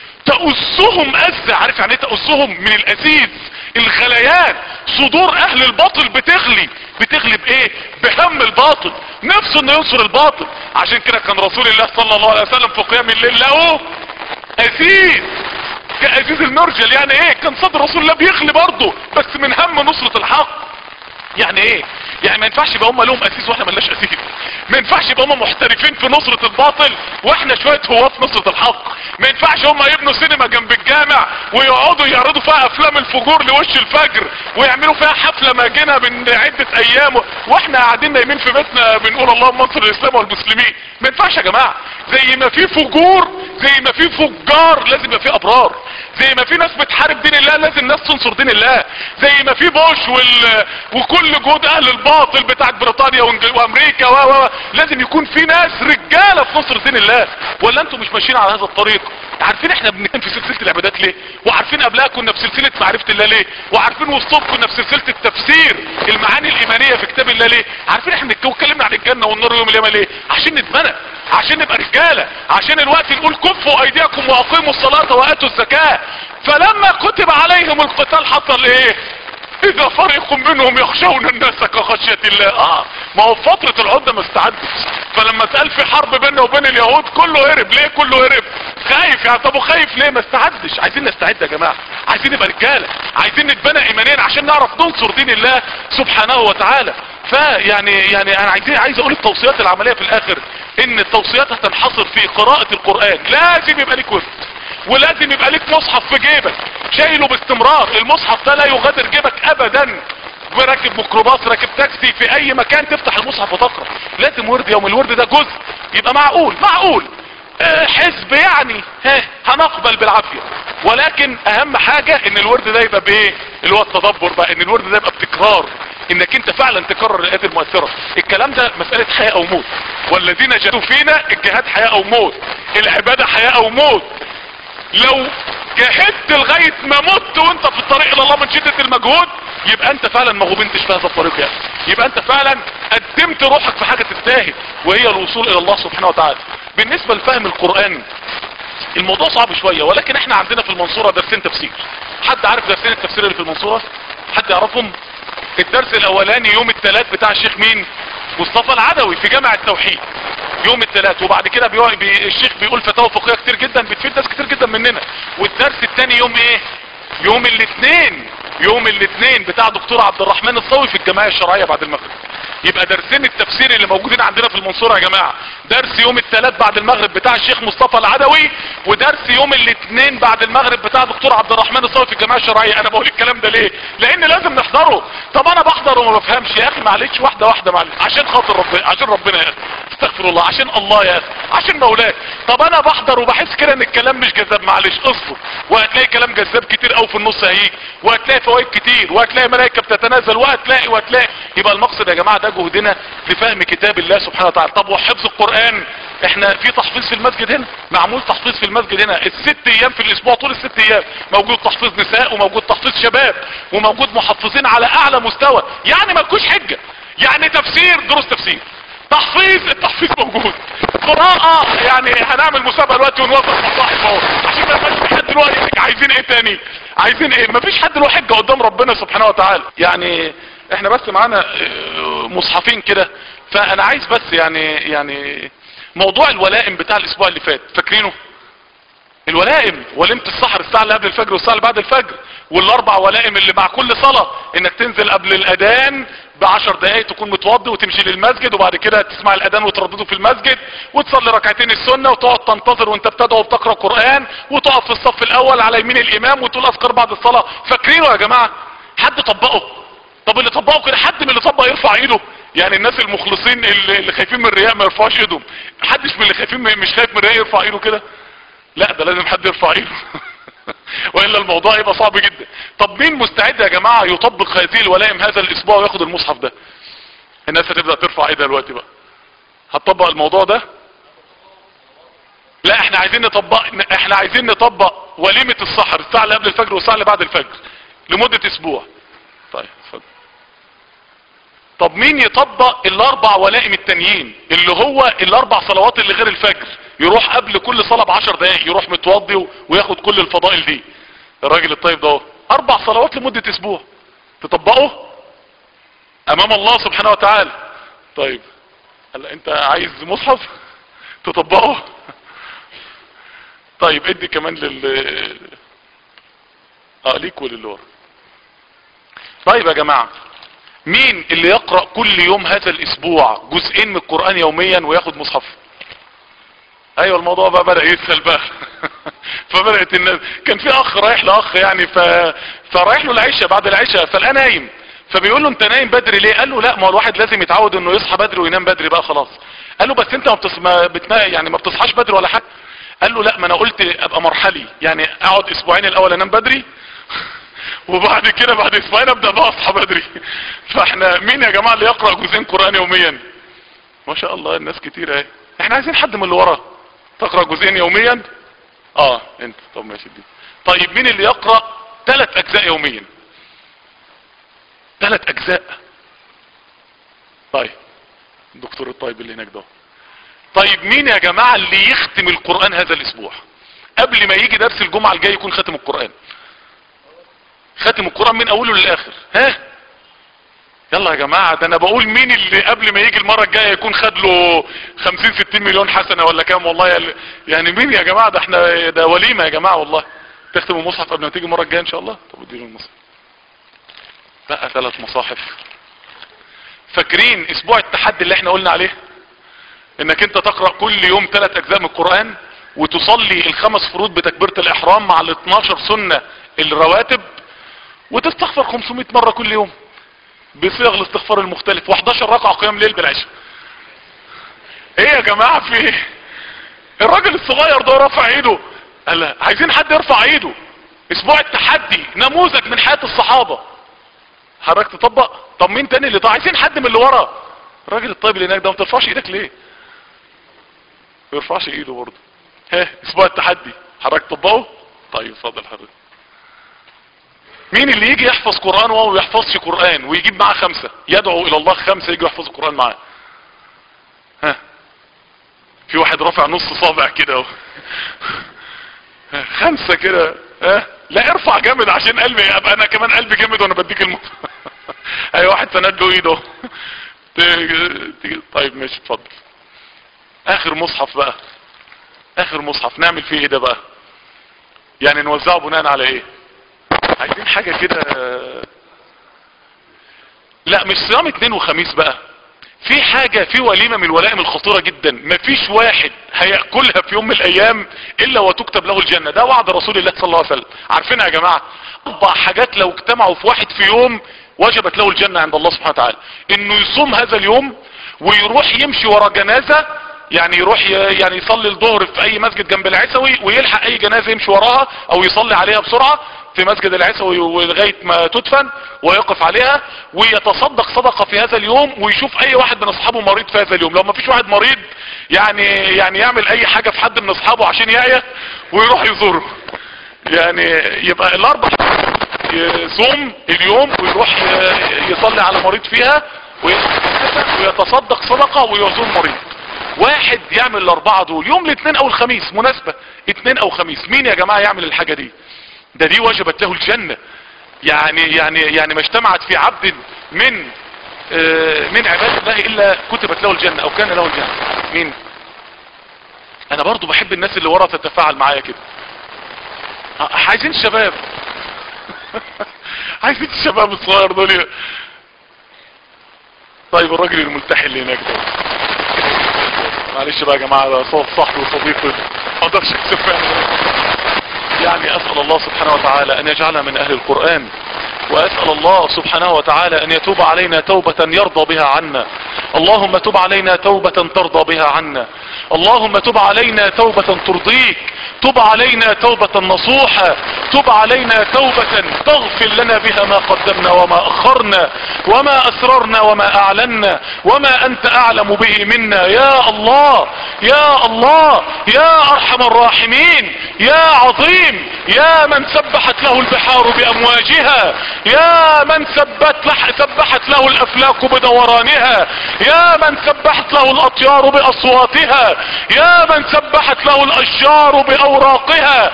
تأسهم أز عارف يعني ايه تأسهم من الأزيز الغليان صدور اهل الباطل بتغلي بتغلي بايه بهم الباطل نفسه انه ينصر الباطل عشان كده كان رسول الله صلى الله عليه وسلم في قيام الليل له أزيز كأزيز المرجل يعني ايه كان صدر رسول الله بيغلي برضه بس من هم نصرة الحق يعني ايه يعني ما ينفعش يبقى هم لهم اسيس واحنا ملناش اسيس ما ينفعش يبقى هم محترفين في نصرة الباطل واحنا شوية هواة في نصرة الحق ما ينفعش هم يبنوا سينما جنب الجامع ويقعدوا يعرضوا فيها افلام الفجور لوش الفجر ويعملوا فيها حفلة ماجنة من عدة ايام واحنا قاعدين نايمين في بيتنا بنقول اللهم انصر الاسلام والمسلمين ما ينفعش يا جماعة زي ما في فجور زي ما في فجار لازم يبقى في ابرار زي ما في ناس بتحارب دين الله لازم ناس تنصر دين الله زي ما في بوش وال... وكل جهود اهل الباطل بتاعت بريطانيا وإنج- وامريكا و... و... لازم يكون في ناس رجاله في نصر دين الله ولا انتم مش ماشيين على هذا الطريق عارفين احنا بنتكلم في سلسله العبادات ليه وعارفين قبلها كنا في سلسله معرفه الله ليه وعارفين وسطهم كنا في سلسله التفسير المعاني الايمانيه في كتاب الله ليه عارفين احنا اتكلمنا عن الجنه والنار يوم القيامه ليه عشان نتبنى عشان نبقى رجاله عشان الوقت نقول كفوا ايديكم واقيموا الصلاه واتوا الزكاه فلما كتب عليهم القتال حصل ايه اذا فريق منهم يخشون الناس كخشية الله اه ما هو في فترة العدة ما استعدش فلما اتقال في حرب بيننا وبين اليهود كله هرب ليه كله هرب خايف يعني طب وخايف ليه ما استعدش عايزين نستعد يا جماعة عايزين نبقى رجالة عايزين نتبنى ايمانيا عشان نعرف ننصر دين الله سبحانه وتعالى فيعني يعني انا عايزين عايز اقول التوصيات العملية في الاخر ان التوصيات هتنحصر في قراءة القرآن لازم يبقى ليك ورد ولازم يبقى ليك مصحف في جيبك شايله باستمرار المصحف ده لا يغادر جيبك ابدا راكب ميكروباص راكب تاكسي في اي مكان تفتح المصحف وتقرا لازم ورد يوم الورد ده جزء يبقى معقول معقول آه، حزب يعني ها هنقبل بالعافية ولكن اهم حاجة ان الورد ده يبقى بايه اللي هو التدبر بقى ان الورد ده يبقى بتكرار انك انت فعلا تكرر الايات المؤثرة الكلام ده مسألة حياة او موت والذين جاءوا فينا الجهاد حياة او موت العبادة حياة او موت لو جاهدت لغاية ما مت وانت في الطريق الى الله من شدة المجهود يبقى انت فعلا ما غبنتش في هذا الطريق يعني يبقى انت فعلا قدمت روحك في حاجة تستاهل وهي الوصول الى الله سبحانه وتعالى بالنسبة لفهم القرآن الموضوع صعب شوية ولكن احنا عندنا في المنصورة درسين تفسير حد عارف درسين التفسير اللي في المنصورة حد يعرفهم الدرس الاولاني يوم الثلاث بتاع الشيخ مين مصطفى العدوي في جامع التوحيد يوم الثلاث وبعد كده بيو... بي... الشيخ بيقول فتاوى فقهيه كتير جدا بتفيد ناس كتير جدا مننا والدرس الثاني يوم ايه يوم الاثنين يوم الاثنين بتاع دكتور عبد الرحمن الصوي في الجمعيه الشرعيه بعد المغرب يبقى درسين التفسير اللي موجودين عندنا في المنصوره يا جماعه درس يوم الثلاث بعد المغرب بتاع الشيخ مصطفى العدوي ودرس يوم الاثنين بعد المغرب بتاع دكتور عبد الرحمن الصوي في الجمعيه الشرعيه انا بقول الكلام ده ليه لان لازم نحضره طب انا بحضر وما بفهمش يا اخي معلش واحده واحده معلش عشان خاطر ربنا عشان ربنا يا اخي استغفر الله عشان الله يا اخي عشان مولاك طب انا بحضر وبحس كده ان الكلام مش جذاب معلش اصبر وهتلاقي كلام جذاب كتير قوي في النص هيجي وهتلاقي فوائد كتير وهتلاقي ملائكه بتتنازل وهتلاقي وهتلاقي يبقى المقصد يا جماعه ده جهدنا لفهم كتاب الله سبحانه وتعالى طب وحفظ القران احنا في تحفيظ في المسجد هنا معمول تحفيظ في المسجد هنا الست ايام في الاسبوع طول الست ايام موجود تحفيظ نساء وموجود تحفيظ شباب وموجود محفظين على اعلى مستوى يعني ما تكونش حجه يعني تفسير دروس تفسير تحفيظ التحفيظ موجود قراءة يعني هنعمل مسابقة دلوقتي ونوظف مصاحف اهو عشان ما يبقاش في حد دلوقتي يقول لك عايزين ايه تاني عايزين ايه مفيش حد له حجة قدام ربنا سبحانه وتعالى يعني احنا بس معانا اه، مصحفين كده فانا عايز بس يعني يعني موضوع الولائم بتاع الاسبوع اللي فات فاكرينه الولائم وليمة السحر الساعة اللي قبل الفجر والساعة اللي بعد الفجر والاربع ولائم اللي مع كل صلاة انك تنزل قبل الاذان بعشر دقايق تكون متوضي وتمشي للمسجد وبعد كده تسمع الاذان وتردده في المسجد وتصلي ركعتين السنة وتقعد تنتظر وانت بتدعو وبتقرأ قرآن وتقف في الصف الاول على يمين الامام وتقول اذكار بعد الصلاة فاكرينه يا جماعة حد طبقه طب اللي طبقه كده حد من اللي طبق يرفع ايده يعني الناس المخلصين اللي اللي خايفين من الرياء ما يرفعوش ايدهم حدش من اللي خايفين مش خايف من الرياء يرفع ايده كده لا ده لازم حد يرفع ايده والا الموضوع يبقى صعب جدا طب مين مستعد يا جماعة يطبق هذه الولائم هذا الاسبوع وياخد المصحف ده الناس هتبدأ ترفع ايدها دلوقتي بقى هتطبق الموضوع ده لا احنا عايزين نطبق احنا عايزين نطبق وليمة السحر الساعة اللي قبل الفجر والساعة اللي بعد الفجر لمدة اسبوع طيب اتفضل طب مين يطبق الاربع ولائم التانيين اللي هو الاربع صلوات اللي غير الفجر يروح قبل كل صلاة بعشر دقايق يروح متوضي و- وياخد كل الفضائل دي الراجل الطيب ده اهو. اربع صلوات لمدة اسبوع تطبقه امام الله سبحانه وتعالى طيب هلا انت عايز مصحف تطبقه طيب ادي كمان لل اه ليك وللي ورا طيب يا جماعة مين اللي يقرأ كل يوم هذا الاسبوع جزئين من القرآن يوميا وياخد مصحف ايوه الموضوع بقى بدأ يسهل بقى فبدأت الناس كان في اخ رايح لاخ يعني ف... فرايح له العشاء بعد العشاء فلقى نايم فبيقول له انت نايم بدري ليه قال له لا ما هو الواحد لازم يتعود انه يصحى بدري وينام بدري بقى خلاص قال له بس انت ما بتص... ما بتنا... يعني ما بتصحاش بدري ولا حاجه قال له لا ما انا قلت ابقى مرحلي يعني اقعد اسبوعين الاول انام بدري وبعد كده بعد اسبوعين ابدا بقى اصحى بدري فاحنا مين يا جماعه اللي يقرا جزئين قران يوميا ما شاء الله الناس كتير اهي احنا عايزين حد من اللي ورا تقرا جزئين يوميا اه انت طب ماشي دي طيب مين اللي يقرا ثلاث اجزاء يوميا ثلاث اجزاء طيب الدكتور الطيب اللي هناك ده طيب مين يا جماعة اللي يختم القرآن هذا الاسبوع قبل ما يجي درس الجمعة الجاي يكون ختم القرآن ختم القرآن من اوله للاخر ها يلا يا جماعة ده انا بقول مين اللي قبل ما يجي المرة الجاية يكون خد له 50 60 مليون حسنة ولا كام والله يا يعني مين يا جماعة ده احنا ده وليمة يا جماعة والله تختم المصحف قبل ما تيجي المرة الجاية ان شاء الله طب اديله المصحف بقى ثلاث مصاحف فاكرين اسبوع التحدي اللي احنا قلنا عليه انك انت تقرأ كل يوم ثلاث اجزاء من القرآن وتصلي الخمس فروض بتكبيرة الاحرام مع ال 12 سنة الرواتب وتستغفر 500 مرة كل يوم بصيغ الاستغفار المختلف و11 ركعة قيام ليل بالعشاء ايه يا جماعة في ايه الراجل الصغير ده رفع ايده قال لا عايزين حد يرفع ايده اسبوع التحدي نموذج من حياة الصحابة حضرتك تطبق طب مين تاني اللي طب عايزين حد من اللي ورا الراجل الطيب اللي هناك ده ما ترفعش ايدك ليه ما يرفعش ايده برضه ها اسبوع التحدي حضرتك تطبقه طيب اتفضل حضرتك مين اللي يجي يحفظ قرآن وهو ما بيحفظش قرآن ويجيب معاه خمسة يدعو الى الله خمسة يجي يحفظ القرآن معاه ها في واحد رافع نص صابع كده اهو خمسة كده ها لا ارفع جامد عشان قلبي ابقى انا كمان قلبي جامد وانا بديك المط اي واحد سند له ايده طيب ماشي اتفضل اخر مصحف بقى اخر مصحف نعمل فيه ايه ده بقى يعني نوزعه بناء على ايه عايزين حاجة كده لا مش صيام اتنين وخميس بقى في حاجة في وليمة من الولائم الخطيرة جدا مفيش واحد هيأكلها في يوم من الايام الا وتكتب له الجنة ده وعد رسول الله صلى الله عليه وسلم عارفينها يا جماعة اربع حاجات لو اجتمعوا في واحد في يوم وجبت له الجنة عند الله سبحانه وتعالى انه يصوم هذا اليوم ويروح يمشي ورا جنازة يعني يروح يعني يصلي الظهر في اي مسجد جنب العسوي ويلحق اي جنازة يمشي وراها او يصلي عليها بسرعة في مسجد العسوي ولغاية ما تدفن ويقف عليها ويتصدق صدقة في هذا اليوم ويشوف اي واحد من اصحابه مريض في هذا اليوم لو ما فيش واحد مريض يعني يعني يعمل اي حاجة في حد من اصحابه عشان يعيا ويروح يزوره يعني يبقى الاربع يصوم اليوم ويروح يصلي على مريض فيها ويتصدق صدقة ويزور مريض واحد يعمل الاربعة دول يوم الاثنين او الخميس مناسبة اثنين او خميس مين يا جماعة يعمل الحاجة دي ده دي وجبت له الجنة يعني يعني يعني ما اجتمعت في عبد من آه من عباد الله الا كتبت له الجنة او كان له الجنة مين انا برضو بحب الناس اللي ورا تتفاعل معايا كده عايزين الشباب عايزين الشباب الصغير دول طيب الراجل الملتحي اللي هناك ده معلش بقى يا جماعة ده صوت صاحبي وصديقي ما اقدرش اكسب يعني اسأل الله سبحانه وتعالى ان يجعلنا من اهل القرآن واسأل الله سبحانه وتعالى ان يتوب علينا توبة يرضى بها عنا اللهم تب علينا توبة ترضى بها عنا اللهم تب علينا توبة ترضيك تب علينا توبة نصوحة تب علينا توبة تغفر لنا بها ما قدمنا وما اخرنا وما اسررنا وما اعلنا وما انت اعلم به منا يا الله يا الله يا ارحم الراحمين يا عظيم يا من سبحت له البحار بامواجها يا من سبت لح سبحت له الافلاك بدورانها يا من سبحت له الاطيار باصواتها يا من سبحت له الاشجار اوراقها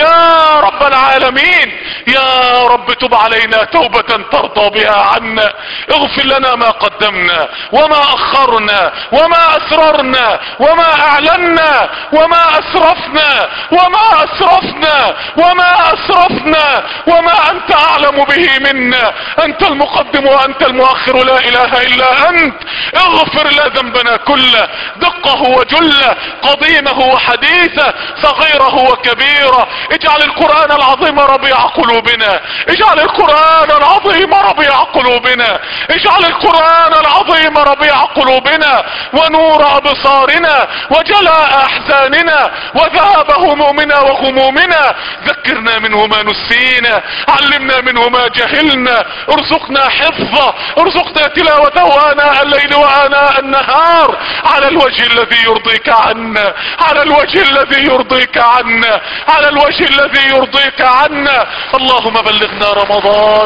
يا رب العالمين يا رب تب علينا توبة ترضى بها عنا اغفر لنا ما قدمنا وما اخرنا وما اسررنا وما اعلنا وما اسرفنا وما اسرفنا وما اسرفنا وما انت اعلم به منا انت المقدم وانت المؤخر لا اله الا انت اغفر لنا ذنبنا كله دقه وجله قديمه وحديثه صغيره وكبيره اجعل القرآن العظيم ربيع قلوبنا اجعل القرآن العظيم ربيع قلوبنا اجعل القرآن العظيم ربيع قلوبنا ونور ابصارنا وجلاء احزاننا وذهاب همومنا وغمومنا ذكرنا منه ما نسينا علمنا منه ما جهلنا ارزقنا حفظه ارزقنا تلاوته اناء الليل واناء النهار على الوجه الذي يرضيك عنا على الوجه الذي يرضيك عنا على الوجه الذي يرضيك عنا اللهم بلغنا رمضان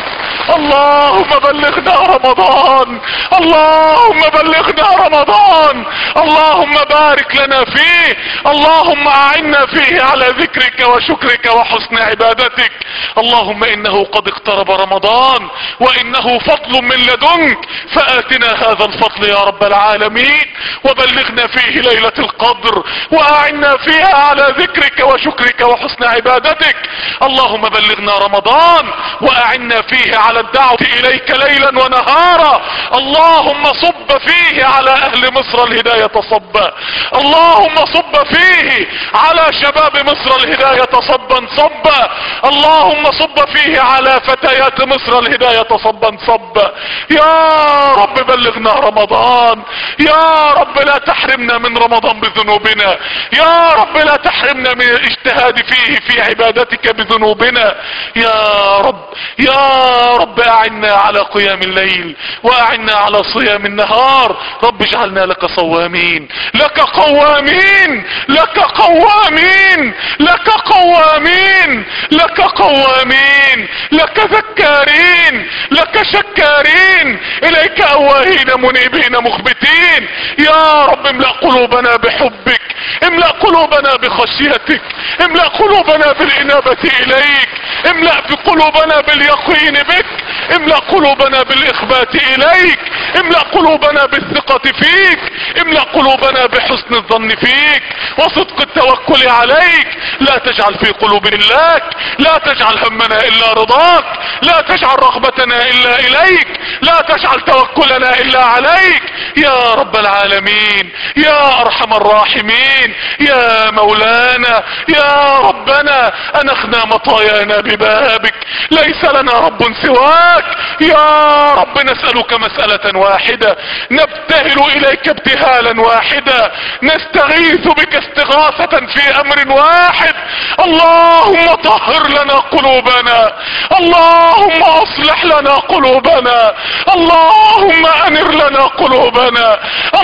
اللهم بلغنا رمضان اللهم بلغنا رمضان اللهم بارك لنا فيه اللهم اعنا فيه على ذكرك وشكرك وحسن عبادتك اللهم انه قد اقترب رمضان وانه فضل من لدنك فاتنا هذا الفضل يا رب العالمين وبلغنا فيه ليلة القدر واعنا فيها على ذكرك وشكرك وحسن عبادتك اللهم بلغنا رمضان واعنا فيه على الدعوة اليك ليلا ونهارا اللهم صب فيه على اهل مصر الهداية صبا اللهم صب فيه على شباب مصر الهداية صبا صبا اللهم صب فيه على فتيات مصر الهداية صبا صبا يا رب بلغنا رمضان يا رب لا تحرمنا من رمضان بذنوبنا يا رب لا تحرمنا من الاجتهاد فيه في عبادتك بذنوبنا يا رب يا رب اعنا على قيام الليل واعنا على صيام النهار رب اجعلنا لك صوامين لك قوامين لك قوامين لك قوامين لك قوامين لك ذكارين لك شكارين اليك اواهين منيبين مخبتين يا رب املأ قلوبنا بحبك املأ قلوبنا بخشيتك املأ قلوبنا بالانابة اليك املأ بقلوبنا باليقين بك املأ قلوبنا بالاخبات اليك املأ قلوبنا بالثقة فيك املأ قلوبنا بحسن الظن فيك وصدق التوكل عليك لا تجعل في قلوبنا الاك لا تجعل همنا الا رضاك لا تجعل رغبتنا الا اليك لا تجعل توكلنا الا عليك يا رب العالمين يا ارحم الراحمين يا مولانا يا ربنا انخنا مطايانا ببابك ليس لنا رب سواك يا رب نسألك مسألة واحدة نبتهل اليك ابتهالا واحدا نستغيث بك استغاثة في امر واحد اللهم طهر لنا قلوبنا اللهم اصلح لنا قلوبنا اللهم انر لنا قلوبنا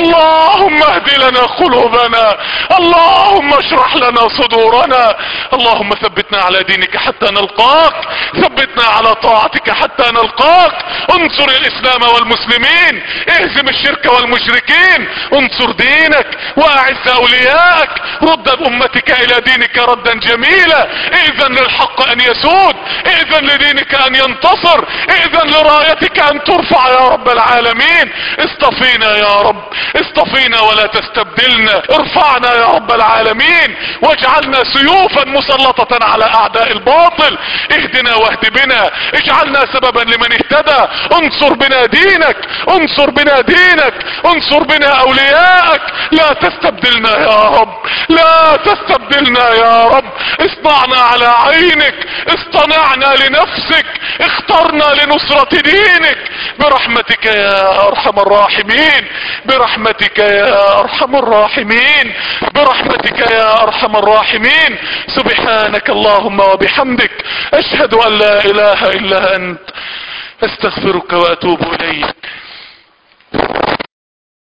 اللهم اهد لنا قلوبنا اللهم اشرح لنا صدورنا اللهم ثبتنا على دينك حتى نلقاك ثبتنا على طاعتك حتى نلقاك انصر الاسلام والمسلمين اهزم الشرك والمشركين انصر دينك واعز اوليائك رد امتك الى دينك ردا جميلا اذن للحق ان يسود اذن لدينك ان ينتصر اذن لرايتك ان ترفع يا رب العالمين اصطفينا يا رب اصطفينا ولا تستبدلنا ارفعنا يا رب العالمين واجعلنا سيوفا مسلطة على اعداء الباطل اهدنا واهد بنا اجعلنا سببا لمن اهتدى انصر بنا دينك انصر بنا دينك انصر بنا اوليائك لا تستبدلنا يا رب لا تستبدلنا يا رب اصنعنا على عينك اصطنعنا لنفسك اخترنا لنصرة دينك برحمتك يا ارحم الراحمين برحمتك يا ارحم الراحمين برحمتك يا ارحم الراحمين سبحانك اللهم وبحمدك اشهد ان لا اله الا انت استغفرك واتوب اليك